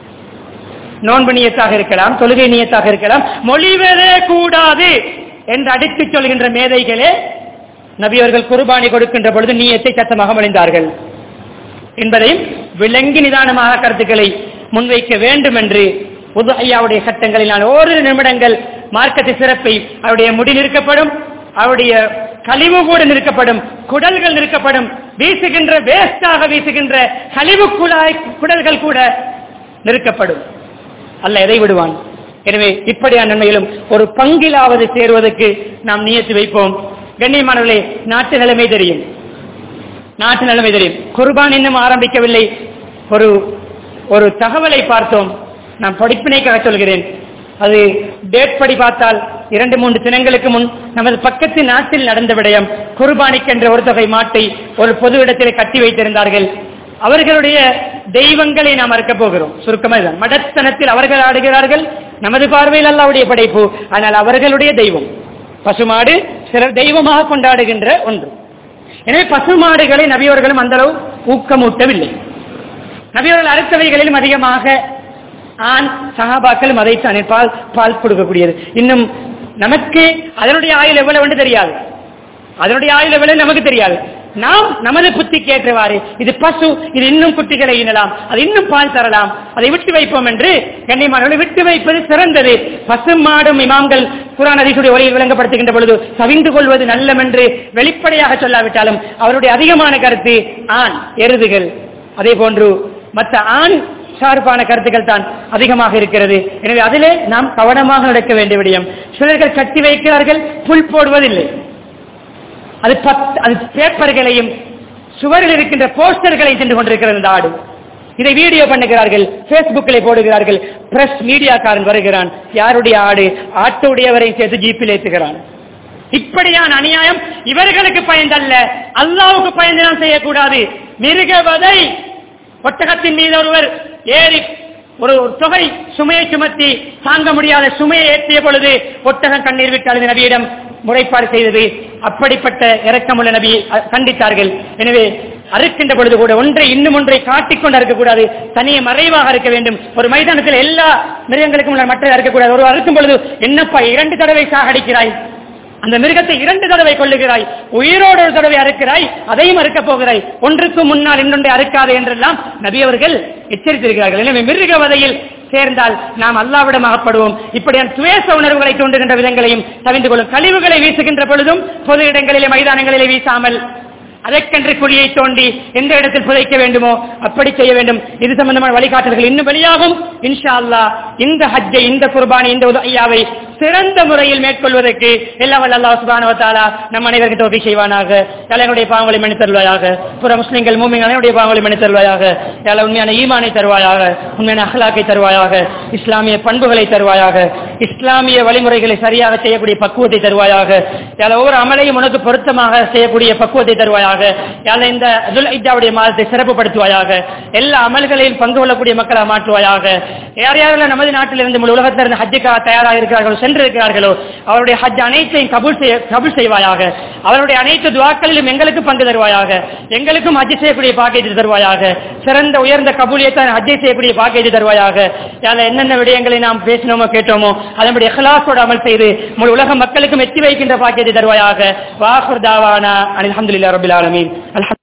நோன்பு நீயத்தாக இருக்கலாம் தொழுகை நீயத்தாக இருக்கலாம் மொழிவதே கூடாது என்று அடித்துச் சொல்கின்ற மேதைகளே நபி அவர்கள் குர்பானி கொடுக்கின்ற பொழுது நீயத்தை சத்தமாக மொழிந்தார்கள் என்பதையும் விளங்கி நிதானமாக கருத்துக்களை முன்வைக்க வேண்டும் என்று புது ஐயாவுடைய சட்டங்களில் நான் ஓரிரு நிமிடங்கள் மார்க்கத்து சிறப்பை அவருடைய முடி நிற்கப்படும் அவருடைய கழிவு கூட நிற்கப்படும் குடல்கள் நிற்கப்படும் வீசுகின்ற வேஸ்டாக வீசுகின்ற கழிவு குழாய் குடல்கள் கூட நிற்கப்படும் அல்ல எதை விடுவான் எனவே இப்படியான நன்மையிலும் ஒரு பங்கிலாவது சேருவதற்கு நாம் நியத்து வைப்போம் கண்ணியமானவர்களே நாட்டு நிலைமை தெரியும் நாட்டு நிலைமை தெரியும் குர்பான் இன்னும் ஆரம்பிக்கவில்லை ஒரு ஒரு தகவலை பார்த்தோம் நான் படிப்பினைக்காக சொல்கிறேன் அது டேட் படி பார்த்தால் இரண்டு மூன்று தினங்களுக்கு முன் நமது பக்கத்து நாட்டில் நடந்த விடயம் குர்பானிக்கென்ற ஒரு தொகை மாட்டை ஒரு பொது இடத்திலே கட்டி வைத்திருந்தார்கள் அவர்களுடைய தெய்வங்களை நாம் மறக்கப் போகிறோம் சுருக்கமாக இதுதான். மடத்தனத்தில் அவர்கள் ஆடுகிறார்கள் நமது பார்வையில் அல்லாவுடைய படைப்பு ஆனால் அவர்களுடைய தெய்வம் பசுமாடு சிலர் தெய்வமாக கொண்டாடுகின்ற ஒன்று எனவே பசுமாடுகளை நபியவர்களும் அந்த அளவு ஊக்கமூட்டவில்லை நபியவர்கள் அறுத்தவைகளிலும் அதிகமாக ஆண் சகாபாக்களும் அதைத்தான் பால் பால் கொடுக்கக்கூடியது இன்னும் நமக்கு அதனுடைய ஆயுள் எவ்வளவு என்று தெரியாது அதனுடைய ஆயுள் எவ்வளவு நமக்கு தெரியாது நாம் நமது புத்திக்கு ஏற்றவாறு இது பசு இது இன்னும் குட்டிகளை ஈனலாம் அது இன்னும் பால் தரலாம் அதை விட்டு வைப்போம் என்று கண்ணியமானவர்களை விட்டு வைப்பது சிறந்தது பசு மாடும் இமாம்கள் குரான் அதிசுடைய ஒளியில் விளங்கப்படுத்துகின்ற பொழுது கவிந்து கொள்வது நல்லம் என்று வெளிப்படையாக சொல்லாவிட்டாலும் அவருடைய அதிகமான கருத்து ஆண் எருதுகள் அதே போன்று மற்ற ஆண் சார்பான கருத்துக்கள் தான் அதிகமாக இருக்கிறது எனவே அதிலே நாம் கவனமாக நடக்க வேண்டிய விடயம் சிலர்கள் கட்டி வைக்கிறார்கள் புல் போடுவதில்லை அது பத் அது பேப்பர்களையும் சுவரில் இருக்கின்ற போஸ்டர்களையும் சென்று கொண்டிருக்கிறது இந்த ஆடு இதை வீடியோ பண்ணுகிறார்கள் பேஸ்புக்கில் போடுகிறார்கள் பிரஸ் மீடியாக்காரன் வருகிறான் யாருடைய ஆடு ஆட்டுடையவரையும் சேர்த்து ஜீப்பில் ஏற்றுகிறான் இப்படியான அநியாயம் இவர்களுக்கு பயந்தல்ல அல்லாவுக்கு பயந்து நாம் செய்யக்கூடாது மிருகவதை ஒட்டகத்தின் மீது ஒருவர் ஏறி ஒரு ஒரு தொகை சுமையை சுமத்தி தாங்க முடியாத சுமையை ஏற்றிய பொழுது ஒட்டகம் கண்ணீர் விட்டு அழுது நபியிடம் முறைப்பாடு செய்தது அப்படிப்பட்ட இரக்கமுள்ள நபியை அ- கண்டித்தார்கள் எனவே அறுக்கின்ற பொழுது கூட ஒன்றை இன்னும் ஒன்றை காட்டிக்கொண்டு அறுக்கக்கூடாது தனியே மறைவாக இருக்க வேண்டும் ஒரு மைதானத்தில் எல்லா மிருகங்களுக்கும் உள்ள மற்ற அறுக்கக்கூடாது ஒரு அறுக்கும் பொழுது என்னப்பா இரண்டு தடவை சாகடிக்கிறாய் அந்த மிருகத்தை இரண்டு தடவை கொள்ளுகிறாய் உயிரோடு ஒரு தடவை அறுக்கிறாய் அதையும் அறுக்கப் போகிறாய் ஒன்றுக்கு முன்னால் இன்னொன்றை அறுக்காது என்றெல்லாம் நபி அவர்கள் எச்சரித்திருக்கிறார்கள் எனவே மிருக வதையில் சேர்ந்தால் நாம் அல்லாவிடம் அகப்படுவோம் இப்படியான துவேச உணர்வுகளை தூண்டுகின்ற விதங்களையும் தவிந்து கொள்ளும் கழிவுகளை வீசுகின்ற பொழுதும் பொது இடங்களிலே மைதானங்களிலே வீசாமல் அதற்கென்று குழியை தோண்டி எந்த இடத்தில் புதைக்க வேண்டுமோ அப்படி செய்ய வேண்டும் இது சம்பந்தமான வழிகாட்டல்கள் இன்னும் வெளியாகும் இன்ஷா அல்லாஹ் இந்த ஹஜ்ஜை இந்த குர்பானி இந்த உதய்யாவை சிறந்த முறையில் மேற்கொள்வதற்கு எல்லாம் வல்ல அல்லாஹ் சுப்ஹானஹு வ தஆலா நம் அனைவருக்கு தௌஃபீக் செய்வானாக தலைவனுடைய பாவங்களை மன்னித் தருவாயாக புற முஸ்லிம்கள் மூமின் அனைவருடைய பாவங்களை மன்னித் தருவாயாக யாழ் உண்மையான ஈமானை தருவாயாக உண்மையான அஹ்லாக்கை தருவாயாக இஸ்லாமிய பண்புகளை தருவாயாக இஸ்லாமிய வழிமுறைகளை சரியாக செய்யக்கூடிய பக்குவத்தை தருவாயாக யாழ் ஒவ்வொரு அமலையும் உனக்கு பொருத்தமாக செய்யக்கூடிய பக்குவத்தை தருவாயாக யாழ் இந்த துல் இஜாவுடைய மாதத்தை சிறப்புப்படுத்துவாயாக எல்லா அமல்களையும் பங்கு கொள்ளக்கூடிய மக்களை மாற்றுவாயாக யார் யாரெல்லாம் நமது நாட்டிலிருந்து முழு உலகத்திலிருந்து ஹஜ்ஜுக்காக தயாராக இருக்கிறார்களோ சென்றிருக்கிறார்களோ அவருடைய ஹஜ் அனைத்தையும் கபூல் செய்ய கபூல் செய்வாயாக அவருடைய அனைத்து துவாக்களிலும் எங்களுக்கு பங்கு தருவாயாக எங்களுக்கும் ஹஜ் செய்யக்கூடிய பாக்கியத்தை தருவாயாக சிறந்த உயர்ந்த கபூலியத்தான் ஹஜ்ஜை செய்யக்கூடிய பாக்கியத்தை தருவாயாக யால என்னென்ன விடயங்களை நாம் பேசினோமோ கேட்டோமோ அதன்படி இஹ்லாஸோடு அமல் செய்து முழு உலக மக்களுக்கும் எத்தி வைக்கின்ற பாக்கியத்தை தருவாயாக வாஹுர் தாவானா அல்ஹம்துலில்லாஹி ரபில் ஆலமீன் அல்ஹம்